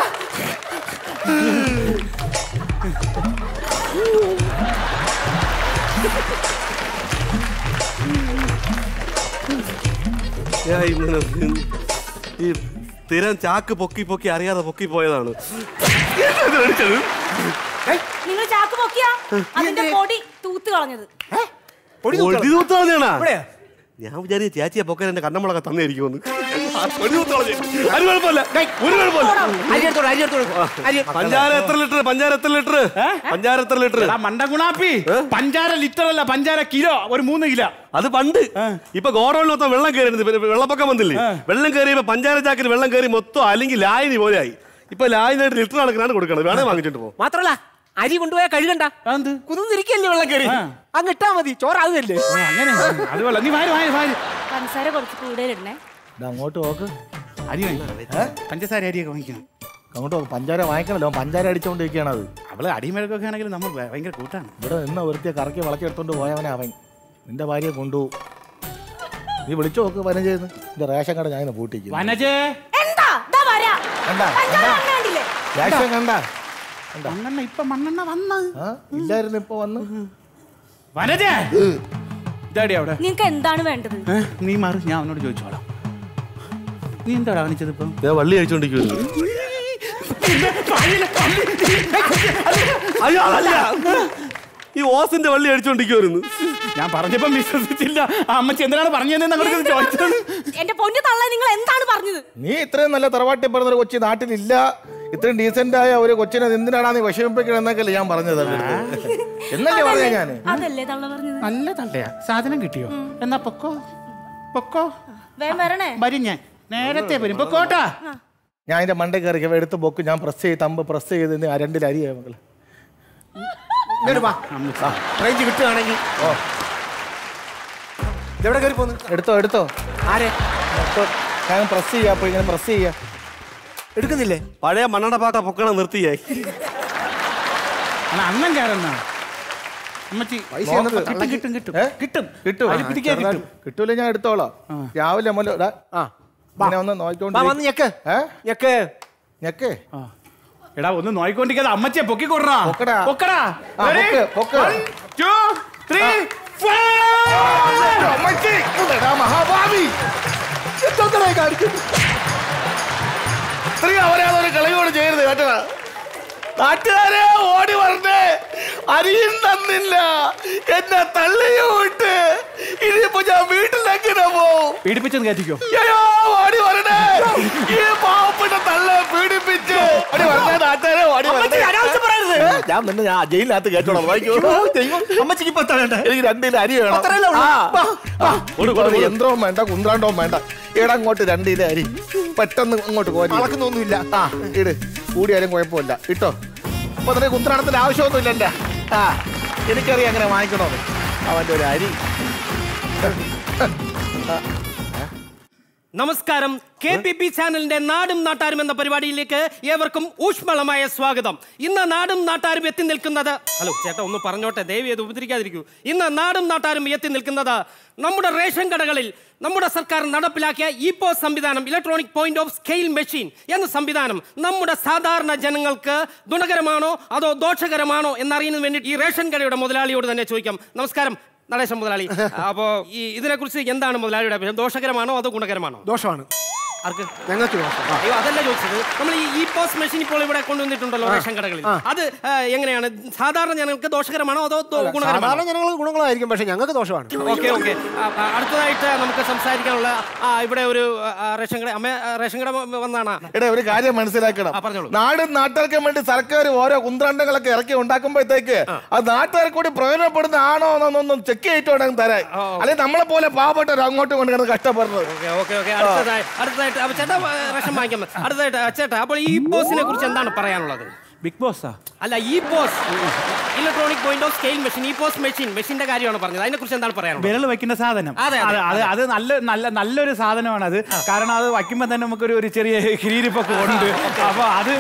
ഞാൻ ഇങ്ങനെ ഈ സ്ഥിരം ചാക്ക് പൊക്കി പൊക്കി അറിയാതെ പൊക്കി പോയതാണ് എന്താ അടിച്ചത്? നിങ്ങൾ ചാക്ക് പൊക്കിയാ അതിന്റെ പൊടി തൂത്ത് കളഞ്ഞത് പൊടി തൂത്ത് കളഞ്ഞാണാ? ഞാൻ വിചാരിച്ച ചേച്ചിയെ പൊക്കാൻ എന്റെ കണ്ണമുളക തന്നെയായിരിക്കുമെന്ന് ആ, പൊടി തൂത്ത് കളഞ്ഞു. ഒരു കുഴപ്പമില്ല ഒരു കുഴപ്പമില്ല അരി എടുത്തോളൂ അരി എടുത്തോളൂ അരി പഞ്ചാര എത്ര ലിറ്റർ പഞ്ചാര എത്ര ലിറ്റർ പഞ്ചാര എത്ര ലിറ്റർ എടാ മണ്ട ഗുണാപ്പി പഞ്ചാര ലിറ്റർ അല്ല പഞ്ചാര കിലോ ഒരു മൂന്ന് കിലോ അത് പണ്ട് ഇപ്പൊ ഗോഡൌണിൽ മൊത്തം വെള്ളം കയറി വെള്ളപ്പൊക്കം വന്നില്ലേ വെള്ളം കയറിയപ്പോ പഞ്ചാര ചാക്കിന് വെള്ളം കയറി മൊത്തം അല്ലെങ്കിൽ ലായനി പോലെയായി ഇപ്പൊ ലായനായിട്ട് ലിറ്റർ കണക്കിനാണ് കൊടുക്കണത് വേണേ വാങ്ങിച്ചിട്ട് പോകും മാത്രല്ല അരി കൊണ്ടുപോയാൽ കഴുകണ്ട കുതിർന്നിരിക്കല്ലേ വെള്ളം കയറി അങ്ങ് ഇട്ടാ മതി ചോറാകുകയല്ലേ അങ്ങനെ അത് വെള്ളം നീ വാരി വാരി വാരി പഞ്ചസാര കുറച്ച് കൂടുതലിടണേ ദാ അങ്ങോട്ട് നോക്ക് അരി വാങ്ങി പഞ്ചസാര അരിയൊക്കെ വാങ്ങിക്കണം അങ്ങോട്ട് നോക്ക് പഞ്ചാര വാങ്ങിക്കണല്ലോ അവൻ പഞ്ചാര അടിച്ചോണ്ടിരിക്കുകയാണ് അത് അവള് അടിമേലൊക്കെ ആണെങ്കിൽ നമ്മൾ ഭ- ഭയങ്കര കൂട്ടാണ് ഇവിടെ നിന്ന് ഒരുത്തിയെ കറക്കി വളച്ചെടുത്തോണ്ട് പോയവനെ അവൻ നിന്റെ ഭാര്യയെ കൊണ്ടുപോകും നീ വിളിച്ചു നോക്ക് വനം ചെയ്യുന്നു നിന്റെ റേഷൻ കട ഞാൻ പൂട്ടിക്കും വനജേ എന്താ ദാ വരാ കണ്ടാ? പഞ്ചാര എണ്ണ കണ്ടില്ലേ റേഷൻ കണ്ട മണ്ണെണ്ണ ഇപ്പൊ മണ്ണെണ്ണ വന്ന ആ ഇല്ലായിരുന്നു ഇപ്പൊ വന്ന് വനജേ ഇതാടി അവിടെ നിങ്ങൾക്ക് എന്താണ് വേണ്ടത് ഏ, നീ മാറി ഞാൻ അവനോട് ചോദിച്ചോളാം നീ എന്താടാ കാണിച്ചത് ഇപ്പം ഞാൻ വള്ളി കഴിച്ചോണ്ടിരിക്കുന്നു അയ്യോ അതല്ല ഈ ഓസിന്റെ വള്ളി അടിച്ചോണ്ടിരിക്കുവായിരുന്നു ഞാൻ പറഞ്ഞപ്പം വിശ്വസിച്ചില്ല ആ അമ്മച്ചി എന്തിനാണ് പറഞ്ഞതെന്ന് അങ്ങോട്ട് ചോദിച്ചത് എന്റെ പൊന്നു തള്ള നിങ്ങൾ എന്താണ് പറഞ്ഞത് നീ ഇത്രയും നല്ല തറവാട്ടി പറഞ്ഞ ഒരു കൊച്ചി നാട്ടിലില്ല ഇത്രയും ഡീസന്റ് ആയ ഒരു കൊച്ചിനെ എന്തിനാടാ നീ വിഷമിപ്പിക്കണം എന്നൊക്കെയല്ലേ ഞാൻ പറഞ്ഞത് അവരുടെ അടുത്ത്. എന്നല്ലേ പറഞ്ഞ ഞാന് അതല്ലേ തള്ള പറഞ്ഞത് നല്ല തള്ളയാ സാധനം കിട്ടിയോ എന്നാ പൊക്കോ പൊക്കോ വേഗം വരണേ വരും ഞാൻ നേരത്തെ വരും പൊക്കോട്ടാ ഞാൻ അതിന്റെ മണ്ടേ കയറി ഇവ എടുത്ത് പൊക്ക് ഞാൻ പ്രസ് ചെയ്ത് തമ്പ് പ്രസ് ചെയ്ത് ഇനി ആ രണ്ടിൽ അരിയാ മക്കളെ ഇങ്ങോട്ട് വാ റേഞ്ച് കിട്ടുകയാണെങ്കിൽ ഓ ഇതെവിടെ കയറി പോന്നു എടുത്തോ എടുത്തോ ആരെ മൊത്തം ഞാൻ പ്രസ് ചെയ്യാ അപ്പൊ ഇങ്ങനെ പ്രസ് ചെയ്യാ എടുക്കുന്നില്ലേ പഴയ മണ്ണട പാട്ട പൊക്കണം നിർത്തിയേ എന്നാ അണ്ണൻ കയറുന്ന അമ്മച്ചി പൈസ നോക്ക്. എന്നപ്പോ കിട്ടും തള്ളക്ക്. കിട്ടും കിട്ടും ഏ? കിട്ടും കിട്ടും അതിൽ പിടിക്കാൻ കിട്ടും കിട്ടൂല ഞാൻ എടുത്തോളാം രാവിലെ മുതൽ ആ ഇങ്ങനെ ഒന്ന് വാ, വന്ന് നോക്കിക്കൊണ്ട് ഞെക്ക് ഏ ഞെക്ക് ഞെക്കേ എടാ ഒന്ന് നോയിക്കൊണ്ടിരിക്കാതെ അമ്മച്ചിയെ പൊക്കി കൊടുറാ പൊക്കടാ. പൊക്കടാ ആ, Ready? പൊക്ക്, പൊക്ക്. One, two, three, four. അമ്മച്ചി, എടാ മഹാഭാവി എന്തൊക്കെ കാണിക്കുന്നു ഇത്രയും അവരാതെ ഒരു കളിയോട് ചെയ്യരുത് കേട്ടടാ നാട്ടുകാരെ ഓടി വരണ്ടേ അരിയും തന്നില്ല എന്നെ തള്ളിയും വിട്ട് ഇനിയിപ്പോ ഞാൻ വീട്ടിലെങ്ങനെ പോവും പീഡിപ്പിച്ചെന്ന് കയറ്റിക്കോ അയ്യോ ഓടി വരണേ ഈ പാവപ്പെട്ട തള്ള പീഡിപ്പിച്ച് ഓടി വരണേ നാട്ടുകാരെ ഓടി അമ്മച്ചി, വരണേ. അനാവശ്യം പറയരുത്. ഏ, ഞാൻ നിന്നെ ഞാൻ ജയിലിനകത്ത് കേട്ടോളാം വായിക്കോ അമ്മച്ചിക്ക് ഇപ്പൊ എത്ര വേണ്ടേ എനിക്ക് രണ്ടിൽ അരി വേണം അത്രയല്ലേ ഉള്ളൂ? ആ. വാ, ആ, ഒരു യന്ത്രവും വേണ്ട കുന്ത്രാണ്ടവും വേണ്ട ഇടങ്ങോട്ട് രണ്ടിലെ അരി പെട്ടെന്ന് ഇങ്ങോട്ട് കോരി അളക്കുന്നൊന്നുമില്ല ആ ഇട് കൂടിയാലും കുഴപ്പമില്ല ഇട്ടോ അപ്പൊ നിനക്ക് കുന്ത്രാണ്ടത്തിന്റെ ആവശ്യമൊന്നുമില്ല എന്റെ ആ എനിക്കറിയാം അങ്ങനെ വാങ്ങിക്കണോന്ന് അവന്റെ ഒരു അരി നമസ്കാരം കെ പി പി ചാനലിന്റെ നാടും നാട്ടാരും എന്ന പരിപാടിയിലേക്ക് ഏവർക്കും ഊഷ്മളമായ സ്വാഗതം ഇന്ന് നാടും നാട്ടാരും എത്തി നിൽക്കുന്നത് ഹലോ ചേട്ടാ ഒന്ന് പറഞ്ഞോട്ടെ ദയവ് ചെയ്ത് ഉപദ്രവിക്കാതിരിക്കൂ ഇന്ന് നാടും നാട്ടാരും എത്തി നിൽക്കുന്നത് നമ്മുടെ റേഷൻ കടകളിൽ നമ്മുടെ സർക്കാർ നടപ്പിലാക്കിയ ഇപ്പോ സംവിധാനം electronic point of scale machine എന്ന സംവിധാനം നമ്മുടെ സാധാരണ ജനങ്ങൾക്ക് ഗുണകരമാണോ അതോ ദോഷകരമാണോ എന്നറിയുന്നതിന് വേണ്ടി ഈ റേഷൻ കടയുടെ മുതലാളിയോട് തന്നെ ചോദിക്കാം നമസ്കാരം നടേശൻ മുതലാളി അപ്പോ ഈ ഇതിനെക്കുറിച്ച് എന്താണ് മുതലാളിയുടെ അഭിപ്രായം ദോഷകരമാണോ അതോ ഗുണകരമാണോ ദോഷമാണ് ആർക്ക് ഞങ്ങൾക്ക് ദോഷം അയ്യോ അതല്ല ചോദിച്ചത് നമ്മൾ ഈ ഇ പോസ്റ്റ് മെഷീൻ ഇപ്പോൾ ഇവിടെ കൊണ്ടുവന്നിട്ടുണ്ടല്ലോ ആ. റേഷൻ കടകളിൽ ആ. അത് ആ, എങ്ങനെയാണ് സാധാരണ ജനങ്ങൾക്ക് ദോഷകരമാണോ അതോ ദോ- സാധാരണ ഗുണകരമാണോ ജനങ്ങൾ ഗുണങ്ങളായിരിക്കും പക്ഷെ ഞങ്ങൾക്ക് ദോഷമാണ് ഓക്കെ ഓക്കെ അടുത്തതായിട്ട് നമുക്ക് സംസാരിക്കാനുള്ള ആ, ഇവിടെ ഒരു ആ, റേഷൻ കട അമ്മ ആ, റേഷൻ കട വന്നാണ് എടാ ഒരു കാര്യം മനസ്സിലാക്കണം നാടും നാട്ടുകാർക്കും വേണ്ടി സർക്കാർ ഓരോ കുന്ത്രാണ്ടങ്ങളൊക്കെ ഇറക്കി ഉണ്ടാക്കുമ്പോഴത്തേക്ക് അത് നാട്ടുകാർക്ക് കൂടി പ്രയോജനപ്പെടുന്ന ആണോ എന്നൊന്നും ചെക്ക് ചെയ്തിട്ടുണ്ടെങ്കിൽ തരാൻ അല്ലെങ്കിൽ നമ്മളെ പോലെ പാവപ്പെട്ടവർ അങ്ങോട്ടും കൊണ്ട് കിടന്ന് കഷ്ടപ്പെടുന്നത് ഓക്കെ ഓക്കെ അടുത്തതായി അടുത്തതായിട്ട് അപ്പൊ ചേട്ടാ ആ, റേഷൻ വാങ്ങിക്കാം അടുത്തതായിട്ട് ആ, ചേട്ടാ അപ്പോൾ ഈ പോസ്റ്റിനെ കുറിച്ച് എന്താണ് പറയാനുള്ളത് ബിഗ് ബോസാ അല്ല ഈ POS electronic point of scale machine ഈ പോസ്റ്റ് മെഷീൻ മെഷീന്റെ കാര്യമാണ് പറഞ്ഞത് അതിനെ കുറിച്ച് എന്താണ് പറയാനുള്ളത് വിരൽ വെക്കുന്ന സാധനം അതെ, അതെ, അത് അതെ. അത് നല്ല നല്ല നല്ലൊരു സാധനമാണ് അത് കാരണം അത് വയ്ക്കുമ്പോൾ തന്നെ നമുക്കൊരു ഒരു ചെറിയ കിരീരിപ്പൊക്കെ ഉണ്ട് അപ്പൊ അത്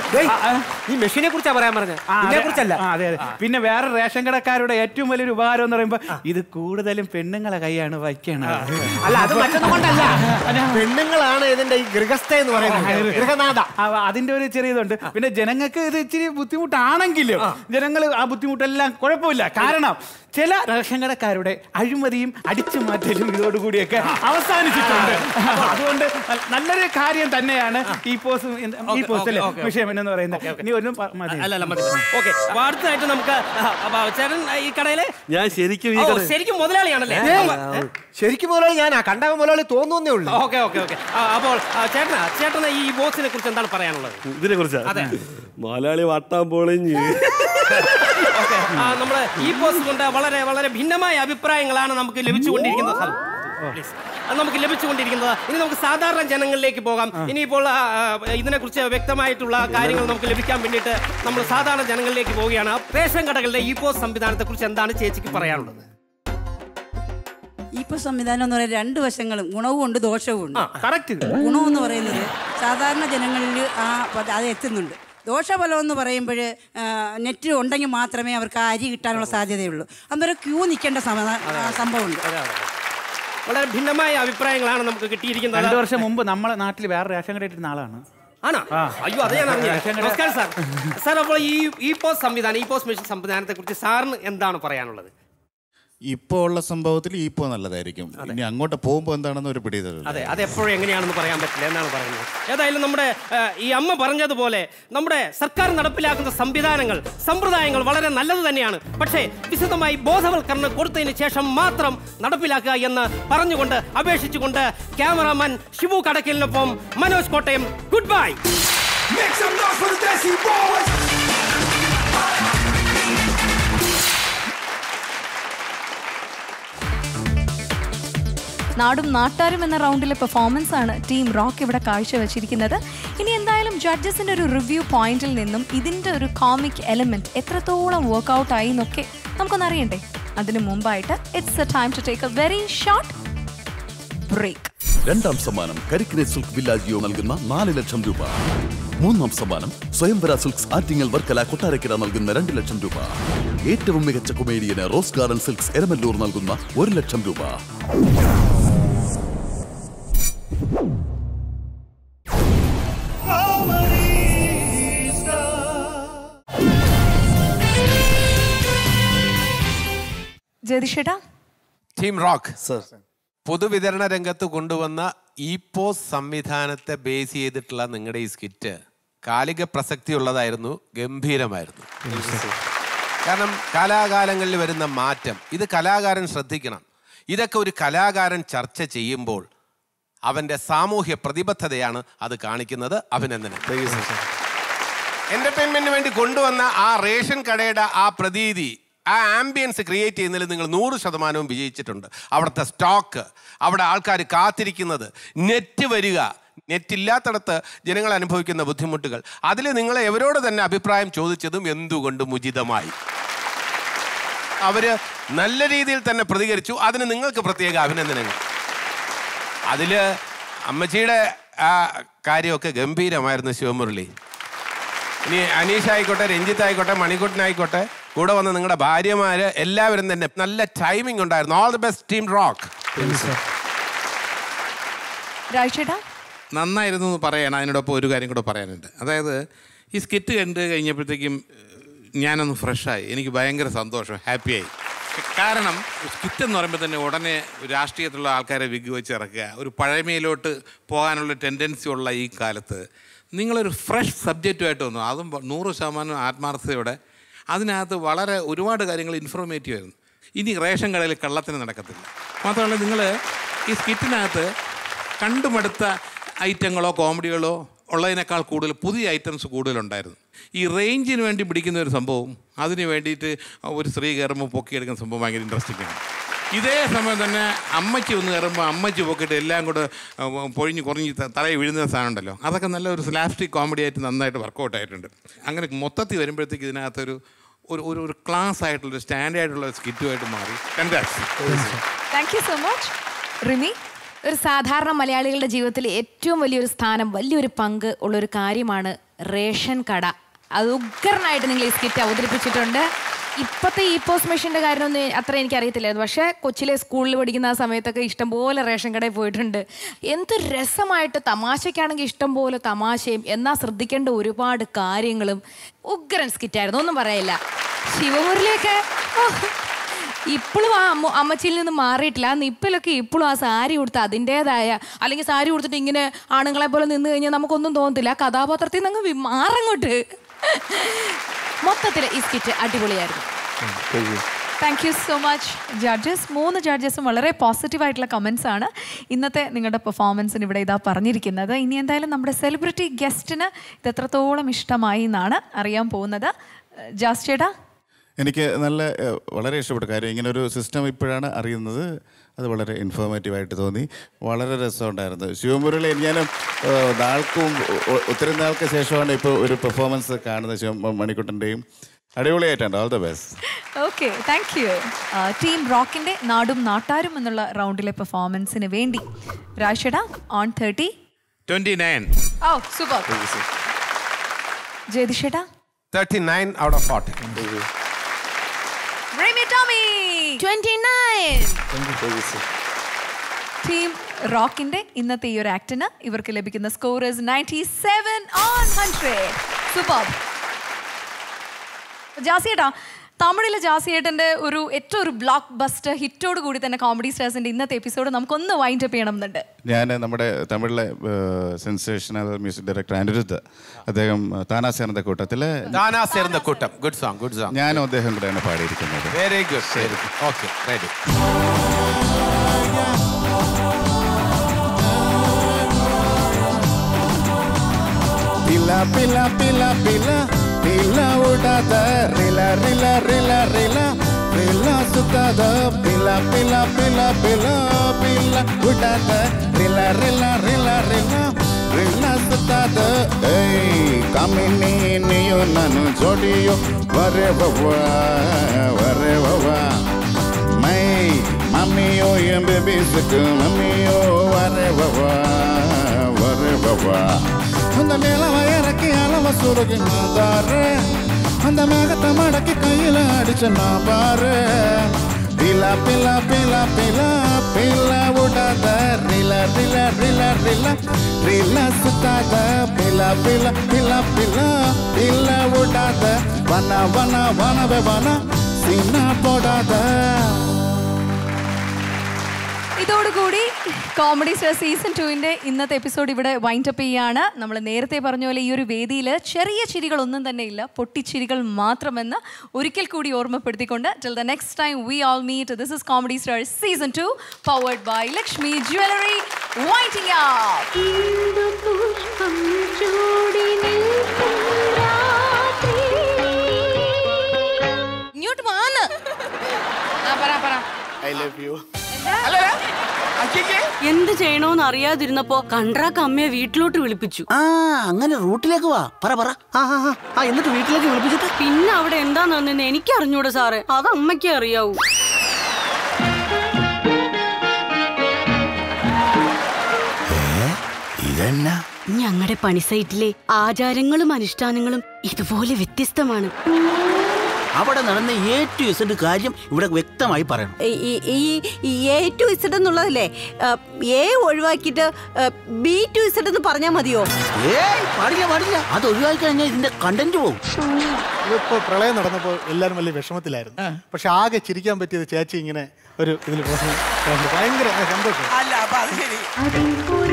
ഈ മെഷീനെ കുറിച്ചാ പറയാൻ പറഞ്ഞത് ആ, ഇതിനെ അതെ, കുറിച്ചല്ല ആ, അതെ അതെ പിന്നെ വേറെ റേഷൻ കടക്കാരുടെ ഏറ്റവും വലിയൊരു ഉപകാരം എന്ന് പറയുമ്പോൾ ഇത് കൂടുതലും പെണ്ണുങ്ങളെ കൈയാണ് വയ്ക്കണത് അല്ല അത് മറ്റൊന്നും കൊണ്ടല്ല പെണ്ണുങ്ങളാണ് ഇതിന്റെ ഈ ഗൃഹസ്ഥ എന്ന് പറയുന്നത് ഗൃഹനാഥ ആ, അതിന്റെ ഒരു ചെറിയ ഇതുണ്ട് പിന്നെ ജനങ്ങൾക്ക് ഇത് ഇച്ചിരി ബുദ്ധിമുട്ടാണെങ്കിലും ജനങ്ങൾ ആ ബുദ്ധിമുട്ടെല്ലാം കുഴപ്പമില്ല കാരണം ചില റേഷൻ കടക്കാരുടെ അഴിമതിയും അടിച്ചുമാറ്റലും ഇതോടുകൂടിയൊക്കെ അവസാനിച്ചിട്ടുണ്ട് അപ്പൊ അതുകൊണ്ട് നല്ലൊരു കാര്യം തന്നെയാണ് ഈ പോസ് ഈ പോസ്റ്റ് അല്ലേ ഓക്കെ, ഓക്കെ. വിഷയം എന്ന് പറയുന്നത് ഇനി ഒന്നും പ- മതി അല്ല അല്ല മതി ഓക്കെ അപ്പൊ അടുത്തതായിട്ട് നമുക്ക് ആ, അപ്പൊ ചേട്ടൻ ഈ കടയിലെ ഞാൻ ശരിക്കും ഈ ഓ, കട ശരിക്കും മുതലാളിയാണല്ലേ ഏയ്, ശരിക്കും മുതലാളി ഞാനാ കണ്ട മുതലാളി തോന്നുന്നേ ഉള്ളൂ ഓക്കെ ഓക്കെ ഓക്കെ അപ്പോൾ ആ, ചേട്ടനാ ചേട്ടന് ഈ ബോസിനെ കുറിച്ച് എന്താണ് പറയാനുള്ളത് ഇതിനെ കുറിച്ചാ അതെ. മലയാളി വട്ടാൻ പൊളിഞ്ഞ് ഓക്കെ നമ്മുടെ ഈ പോസ്റ്റ് കൊണ്ട് വളരെ വളരെ ഭിന്നമായ അഭിപ്രായങ്ങളാണ് നമുക്ക് ലഭിച്ചുകൊണ്ടിരിക്കുന്നത് സാർ പ്ലീസ് അത് നമുക്ക് ലഭിച്ചുകൊണ്ടിരിക്കുന്നത് ഇനി നമുക്ക് സാധാരണ ജനങ്ങളിലേക്ക് പോകാം ഇനിയിപ്പോൾ ആ, ആ, ഇതിനെക്കുറിച്ച് വ്യക്തമായിട്ടുള്ള കാര്യങ്ങൾ നമുക്ക് ലഭിക്കാൻ വേണ്ടിയിട്ട് നമ്മൾ സാധാരണ ജനങ്ങളിലേക്ക് പോവുകയാണ് റേഷൻ കടകളുടെ ഈ പോസ്റ്റ് സംവിധാനത്തെ കുറിച്ച് എന്താണ് ചേച്ചിക്ക് പറയാനുള്ളത് ഇപ്പൊ സംവിധാനം എന്ന് പറയുന്നത് രണ്ട് വശങ്ങളും ഗുണവും ഉണ്ട് ദോഷവും ഉണ്ട് കറക്റ്റ് ഗുണം എന്ന് പറയുന്നത് സാധാരണ ജനങ്ങളിൽ ആ പദ- അത് എത്തുന്നുണ്ട് ദോഷഫലം എന്ന് പറയുമ്പോൾ നെറ്റ് ഉണ്ടെങ്കിൽ മാത്രമേ അവർക്ക് ആ അരി കിട്ടാനുള്ള സാധ്യതയുള്ളൂ അന്നേരം ക്യൂ നിൽക്കേണ്ട സമ- ആ സംഭവമുണ്ട് വളരെ ഭിന്നമായ അഭിപ്രായങ്ങളാണ് നമുക്ക് കിട്ടിയിരിക്കുന്നത് രണ്ടു വർഷം മുമ്പ് നമ്മളെ നാട്ടിൽ വേറെ റേഷൻ കട ഇട്ടിരുന്ന ആളാണ് ആണോ അയ്യോ അത് ഞാൻ അറിഞ്ഞില്ല. റേഷൻ കട- നമസ്കാരം സാർ സാർ അപ്പോൾ ഈ ഈ പോസ്റ്റ് സംവിധാനം ഈ പോസ്റ്റ് മെഷീൻ സംവിധാനത്തെ കുറിച്ച് സാറിന് എന്താണ് പറയാനുള്ളത് ഇപ്പോൾ ഉള്ള സംഭവത്തിൽ ഇപ്പോൾ നല്ലതായിരിക്കും ഇനി അങ്ങോട്ട് പോകുമ്പോൾ എന്താണെന്ന് ഒരു പിടി തരില്ല അതെ അത് എപ്പോഴും എങ്ങനെയാണെന്ന് പറയാൻ പറ്റില്ല എന്നാണ് പറയുന്നത് ഏതായാലും നമ്മുടെ ആ, ഈ അമ്മ പറഞ്ഞതുപോലെ നമ്മുടെ സർക്കാർ നടപ്പിലാക്കുന്ന സംവിധാനങ്ങൾ സമ്പ്രദായങ്ങൾ വളരെ നല്ലത് തന്നെയാണ് പക്ഷേ വിശദമായി ബോധവൽക്കരണം കൊടുത്തതിന് ശേഷം മാത്രം നടപ്പിലാക്കുക എന്ന് പറഞ്ഞുകൊണ്ട് അപേക്ഷിച്ചുകൊണ്ട് ക്യാമറാമാൻ ഷിബു കടക്കലിനൊപ്പം Manoj Kottayam good bye Make some noise for the Desi Boys. നാടും നാട്ടാരും എന്ന റൗണ്ടിലെ പെർഫോമൻസ് ആണ് ടീം റോക്ക് ഇവിടെ കാഴ്ചവെച്ചിരിക്കുന്നത് ഇനി എന്തായാലും ജഡ്ജസിന്റെ ഒരു റിവ്യൂ പോയിന്റിൽ നിന്നും ഇതിന്റെ ഒരു കോമിക് എലമെന്റ് എത്രത്തോളം വർക്ക്ഔട്ട് ആയി എന്നൊക്കെ നമുക്കൊന്ന് അറിയണ്ടേ അതിനു മുമ്പായിട്ട് it's a time to take a very short break രണ്ടാം സമ്മാനം കരിക്കിനെ സിൽക്ക് വില്ലാജിയോ നൽകുന്ന നാല് ലക്ഷം രൂപ മൂന്നാം സമ്മാനം സ്വയംവര സിൽക്സ് ആറ്റിങ്ങൽ വർക്കല കൊട്ടാരക്കര നൽകുന്ന രണ്ട് ലക്ഷം രൂപ ഏറ്റവും മികച്ച കൊമേഡിയന് റോസ് ഗാർഡൻ സിൽക്സ് എരമല്ലൂർ നൽകുന്ന ഒരു ലക്ഷം രൂപ ജ്യോതിഷേട്ടാ ടീം റോക്ക് സർ പൊതുവിതരണ രംഗത്ത് കൊണ്ടുവന്ന ഇപോസ് സംവിധാനത്തെ ബേസ് ചെയ്തിട്ടുള്ള നിങ്ങളുടെ ഈ സ്കിറ്റ് കാലിക പ്രസക്തി ഉള്ളതായിരുന്നു ഗംഭീരമായിരുന്നു കാരണം കാലാകാലങ്ങളിൽ വരുന്ന മാറ്റം ഇത് കലാകാരൻ ശ്രദ്ധിക്കണം ഇതൊക്കെ ഒരു കലാകാരൻ ചർച്ച ചെയ്യുമ്പോൾ അവൻ്റെ സാമൂഹ്യ പ്രതിബദ്ധതയാണ് അത് കാണിക്കുന്നത് അഭിനന്ദനം എന്റർടൈൻമെന്റിന് വേണ്ടി കൊണ്ടുവന്ന ആ റേഷൻ കടയുടെ ആ പ്രതീതി ആ ആംബിയൻസ് ക്രിയേറ്റ് ചെയ്യുന്നതിൽ നിങ്ങൾ നൂറ് ശതമാനവും വിജയിച്ചിട്ടുണ്ട് അവിടുത്തെ സ്റ്റോക്ക് അവിടെ ആൾക്കാർ കാത്തിരിക്കുന്നത് നെറ്റ് വരിക നെറ്റ് ഇല്ലാത്തടത്ത് ജനങ്ങൾ അനുഭവിക്കുന്ന ബുദ്ധിമുട്ടുകൾ അതിൽ നിങ്ങൾ എവരോട് തന്നെ അഭിപ്രായം ചോദിച്ചതും എന്തുകൊണ്ട് ഉചിതമായി അവര് നല്ല രീതിയിൽ തന്നെ പ്രതികരിച്ചു അതിന് നിങ്ങൾക്ക് പ്രത്യേക അഭിനന്ദനങ്ങൾ അതിൽ അമ്മച്ചിയുടെ ആ കാര്യമൊക്കെ ഗംഭീരമായിരുന്നു ശിവമുരളി ഇനി അനീഷ് ആയിക്കോട്ടെ രഞ്ജിത്ത് ആയിക്കോട്ടെ മണിക്കുട്ടനായിക്കോട്ടെ കൂടെ വന്ന നിങ്ങളുടെ ഭാര്യമാര് എല്ലാവരും തന്നെ നല്ല ടൈമിംഗ് ഉണ്ടായിരുന്നു all the best team rock രാജേട്ടാ നന്നായിരുന്നു എന്ന് പറയണം അതിനോടൊപ്പം ഒരു കാര്യം കൂടെ പറയാനുണ്ട് അതായത് ഈ സ്കിറ്റ് കണ്ട് കഴിഞ്ഞപ്പോഴത്തേക്കും ഏഹ്, ഞാനൊന്ന് ഫ്രഷായി എനിക്ക് ഭയങ്കര സന്തോഷം ഹാപ്പിയായി കാരണം സ്കിറ്റ് എന്ന് പറയുമ്പോൾ തന്നെ ഉടനെ രാഷ്ട്രീയത്തിലുള്ള ആൾക്കാരെ വിഗ് വെച്ച് ഇറക്കുക ഒരു പഴമയിലോട്ട് പോകാനുള്ള ടെൻഡൻസി ഉള്ള ഈ കാലത്ത് നിങ്ങളൊരു ഫ്രഷ് സബ്ജക്റ്റുമായിട്ട് വന്നു അതും വ- നൂറ് ശതമാനം ആത്മാർത്ഥതയോടെ അതിനകത്ത് വളരെ ഒരുപാട് കാര്യങ്ങൾ ഇൻഫോർമേറ്റീവ് ആയിരുന്നു ഇനി റേഷൻ കടയിൽ കള്ളത്തിന് നടക്കത്തില്ല മാത്രമല്ല നിങ്ങൾ ഈ സ്കിറ്റിനകത്ത് കണ്ടുമടുത്ത ഐറ്റങ്ങളോ കോമഡികളോ ഉള്ളതിനേക്കാൾ കൂടുതൽ പുതിയ ഐറ്റംസ് കൂടുതലുണ്ടായിരുന്നു ഈ റേഞ്ചിന് വേണ്ടി പിടിക്കുന്ന ഒരു സംഭവം അതിന് വേണ്ടിയിട്ട് ഒരു സ്ത്രീ കയറുമ്പോൾ പൊക്കിയെടുക്കുന്ന സംഭവം ഭയങ്കര ഇൻട്രസ്റ്റിംഗ് ആണ് ഇതേ സമയം തന്നെ അമ്മച്ചി ഒന്ന് കയറുമ്പോൾ അമ്മച്ചി പൊക്കിയിട്ട് എല്ലാം കൂടെ ആ, പൊഴിഞ്ഞ് കുറഞ്ഞ് ത- തലയിൽ വീഴുന്ന സാധനം ഉണ്ടല്ലോ അതൊക്കെ നല്ല ഒരു സ്ലാസ്റ്റിക് കോമഡി ആയിട്ട് നന്നായിട്ട് വർക്കൗട്ട് ആയിട്ടുണ്ട് അങ്ങനെ മൊത്തത്തിൽ വരുമ്പോഴത്തേക്ക് ഇതിനകത്തൊരു ഒരു ഒരു ഒരു ക്ലാസ് ആയിട്ടുള്ള സ്റ്റാൻഡേർഡ് ആയിട്ടുള്ള സ്കിറ്റുമായിട്ട് മാറി congrats thank you so much Rimi ഒരു സാധാരണ മലയാളികളുടെ ജീവിതത്തിൽ ഏറ്റവും വലിയൊരു സ്ഥാനം വലിയൊരു പങ്ക് ഉള്ളൊരു കാര്യമാണ് റേഷൻ കട അത് ഉഗ്രനായിട്ട് നിങ്ങൾ ഈ സ്കിറ്റ് അവതരിപ്പിച്ചിട്ടുണ്ട് ഇപ്പോഴത്തെ ഈ പോസ്റ്റ് മെഷീൻ്റെ കാര്യമൊന്നും അത്ര എനിക്ക് അറിയത്തില്ലായിരുന്നു പക്ഷേ കൊച്ചിലെ സ്കൂളിൽ പഠിക്കുന്ന ആ സമയത്തൊക്കെ ഇഷ്ടംപോലെ റേഷൻ കടയിൽ പോയിട്ടുണ്ട് എന്ത് രസമായിട്ട് തമാശയ്ക്കാണെങ്കിൽ ഇഷ്ടംപോലെ തമാശയും എന്നാൽ ശ്രദ്ധിക്കേണ്ട ഒരുപാട് കാര്യങ്ങളും ഉഗ്രൻ സ്കിറ്റായിരുന്നു ഒന്നും പറയില്ല ശിവമുരളിയൊക്കെ ഓ, ഇപ്പോഴും ആ അമ്മ അമ്മച്ചിയിൽ നിന്ന് മാറിയിട്ടില്ല ആ നിപ്പിലൊക്കെ ഇപ്പോഴും ആ സാരി കൊടുത്ത് അതിൻ്റെതായ അല്ലെങ്കിൽ സാരി കൊടുത്തിട്ട് ഇങ്ങനെ ആണുങ്ങളെ പോലെ നിന്ന് കഴിഞ്ഞാൽ നമുക്കൊന്നും തോന്നത്തില്ല ആ കഥാപാത്രത്തിൽ നിന്ന് അങ്ങ് വി- മാറങ്ങോട്ട് മൊത്തത്തിൽ ഈ സ്കിറ്റ് അടിപൊളിയായിരുന്നു thank you so much judges മൂന്ന് ജഡ്ജസും വളരെ പോസിറ്റീവ് ആയിട്ടുള്ള കമൻസ് ആണ് ഇന്നത്തെ നിങ്ങളുടെ പെർഫോമൻസിന് ഇവിടെ ഇതാ പറഞ്ഞിരിക്കുന്നത് ഇനി എന്തായാലും നമ്മുടെ സെലിബ്രിറ്റി ഗസ്റ്റിന് ഇത് എത്രത്തോളം ഇഷ്ടമായി എന്നാണ് അറിയാൻ പോകുന്നത് ജാസ് ചേട്ടാ എനിക്ക് നല്ല ഏഹ്, വളരെ ഇഷ്ടപ്പെട്ടു കാര്യം ഇങ്ങനെ ഒരു സിസ്റ്റം ഇപ്പോഴാണ് അറിയുന്നത് അത് വളരെ ഇൻഫോർമേറ്റീവ് ആയിട്ട് തോന്നി വളരെ രസമുണ്ടായിരുന്നു ശിവമുരളി ഞാനും ഏഹ്, നാൾക്കും ഒ- ഒ- ഒത്തിരി നാൾക്ക് ശേഷമാണ് ഇപ്പോൾ ഒരു പെർഫോമൻസ് കാണുന്നത് ശിവ മണിക്കുട്ടൻ്റെയും അടിപൊളിയായിട്ടുണ്ട് all the best okay thank you team റോക്കിന്റെ നാടും നാട്ടാരും എന്നുള്ള റൗണ്ടിലെ പെർഫോമൻസിന് വേണ്ടി രാജേട്ടാ on thirty twenty nine oh super ജയതിഷേട്ടാ thirty nine out of forty Remy Tommy 29 team റോക്കിന്റെ ഇന്നത്തെ ഈ ഒരു ആക്ടിന് ഇവർക്ക് ലഭിക്കുന്ന score is ninety seven on hundred super ജാസിയേട്ടാ തമിഴിലെ ജാസിയേട്ടന്റെ ഒരു ഏറ്റവും ഒരു ബ്ലോക്ക് ബസ്റ്റർ ഹിറ്റോട് കൂടി തന്നെ കോമഡി സ്റ്റാർസിന്റെ ഇന്നത്തെ എപ്പിസോഡ് നമുക്കൊന്ന് വൈൻഡ് അപ്പ് ചെയ്യണം എന്നുണ്ട് ഞാൻ നമ്മുടെ തമിഴിലെ സെൻസേഷണൽ മ്യൂസിക് ഡയറക്ടർ അനിരുദ്ധ് അദ്ദേഹം ഏഹ്, താനാ ചേർന്ന കൂട്ടത്തിൽ താനാ ചേർന്ന കൂട്ടം ഗുഡ് സോങ് ഗുഡ് സോങ് ഞാനും അദ്ദേഹം കൂടെയാണ് പാടിയിരിക്കുന്നത് വെരി ഗുഡ് ശരി ഓക്കെ റെഡി പില പില പില പില പില ഓടാத റില റില റില റില റില സുത്താத പില പില പില പില പില ഓടാத റില റില റില റില റില ಸುತ್ತಾದ ಏಯ್ ಕಾಮಿನಿ ನೀಯೋ ನಾನು ಜೋಡಿಯೋ ವರೆ ವವ ವರೆ ವವ ಮೈ ಮಮ್ಮಿಯೋ ಎಂ ಬೇಬಿ ಸಿಕ್ ಮಮ್ಮಿಯೋ ವರೆ ವವ ವರೆ ವವ அந்த நிலவ இறக்கி அளவ சுருகி மாதாரு அந்த மேகத்தை மடக்கி கையில அடிச்ச நான் பாரு பில பில பில பில பில விடாத ரில ரில ரில ரில ரில சுத்தாத பில பில பில பில பில விடாத வன வன வனவே வன சின்ன போடாத ഇതോടുകൂടി കോമഡി സ്റ്റാർ സീസൺ ടുവിന്റെ ഇന്നത്തെ എപ്പിസോഡ് ഇവിടെ വൈൻഡ് അപ്പ് ചെയ്യാണ് നമ്മൾ നേരത്തെ പറഞ്ഞ പോലെ ഈ ഒരു വേദിയിൽ ചെറിയ ചിരികളൊന്നും തന്നെ ഇല്ല പൊട്ടിച്ചിരികൾ മാത്രമെന്ന് ഒരിക്കൽ കൂടി ഓർമ്മപ്പെടുത്തിക്കൊണ്ട് till the next time we all meet this is comedy star season two powered by Lakshmi jewellery waiting ഇങ്ങോട്ട് വാന്ന് ആ പറ പറ ഐ ലവ് യു എന്ത് ചെയ്യണോന്ന് അറിയാതിരുന്നപ്പോ കണ്ട്രാക്ക് അമ്മയെ വീട്ടിലോട്ട് വിളിപ്പിച്ചു ആ അങ്ങനെ റൂട്ടിലേക്ക് വാ പറ പറ ആ ആ ആ, ആ എന്നിട്ട് വീട്ടിലേക്ക് വിളിപ്പിച്ചിട്ട് പിന്നെ അവിടെ എന്താ നടന്നെന്ന് എനിക്ക് അറിഞ്ഞൂടെ സാറേ അത് അമ്മയ്ക്കേ അറിയാവൂ ഇതെന്നാ ഞങ്ങളുടെ പണി സൈറ്റിലെ ആചാരങ്ങളും അനുഷ്ഠാനങ്ങളും ഇതുപോലെ വ്യത്യസ്തമാണ് അവിടെ നടന്ന എ ടു ഇസഡ് കാര്യം ഇവിടെ വ്യക്തമായി പറയണം ഈ എ ടു ഇസഡ് എന്നുള്ളതല്ലേ എ ഒഴിവാക്കിയിട്ട് ബി ടു ഇസഡ് എന്ന് പറഞ്ഞാൽ മതിയോ ഏയ് പാടില്ല പാടില്ല അത് ഒഴിവാക്കി കഴിഞ്ഞാൽ ഇതിന്റെ കണ്ടന്റ് പോകും ഇതിപ്പോ പ്രളയം നടന്നപ്പോൾ എല്ലാവരും വലിയ വിഷമത്തിലായിരുന്നു പക്ഷെ ആകെ ചിരിക്കാൻ പറ്റിയത് ചേച്ചി ഇങ്ങനെ ഒരു ഇതിൽ ഭയങ്കര സന്തോഷം അല്ല അപ്പൊ അത് ശരി അതിൻ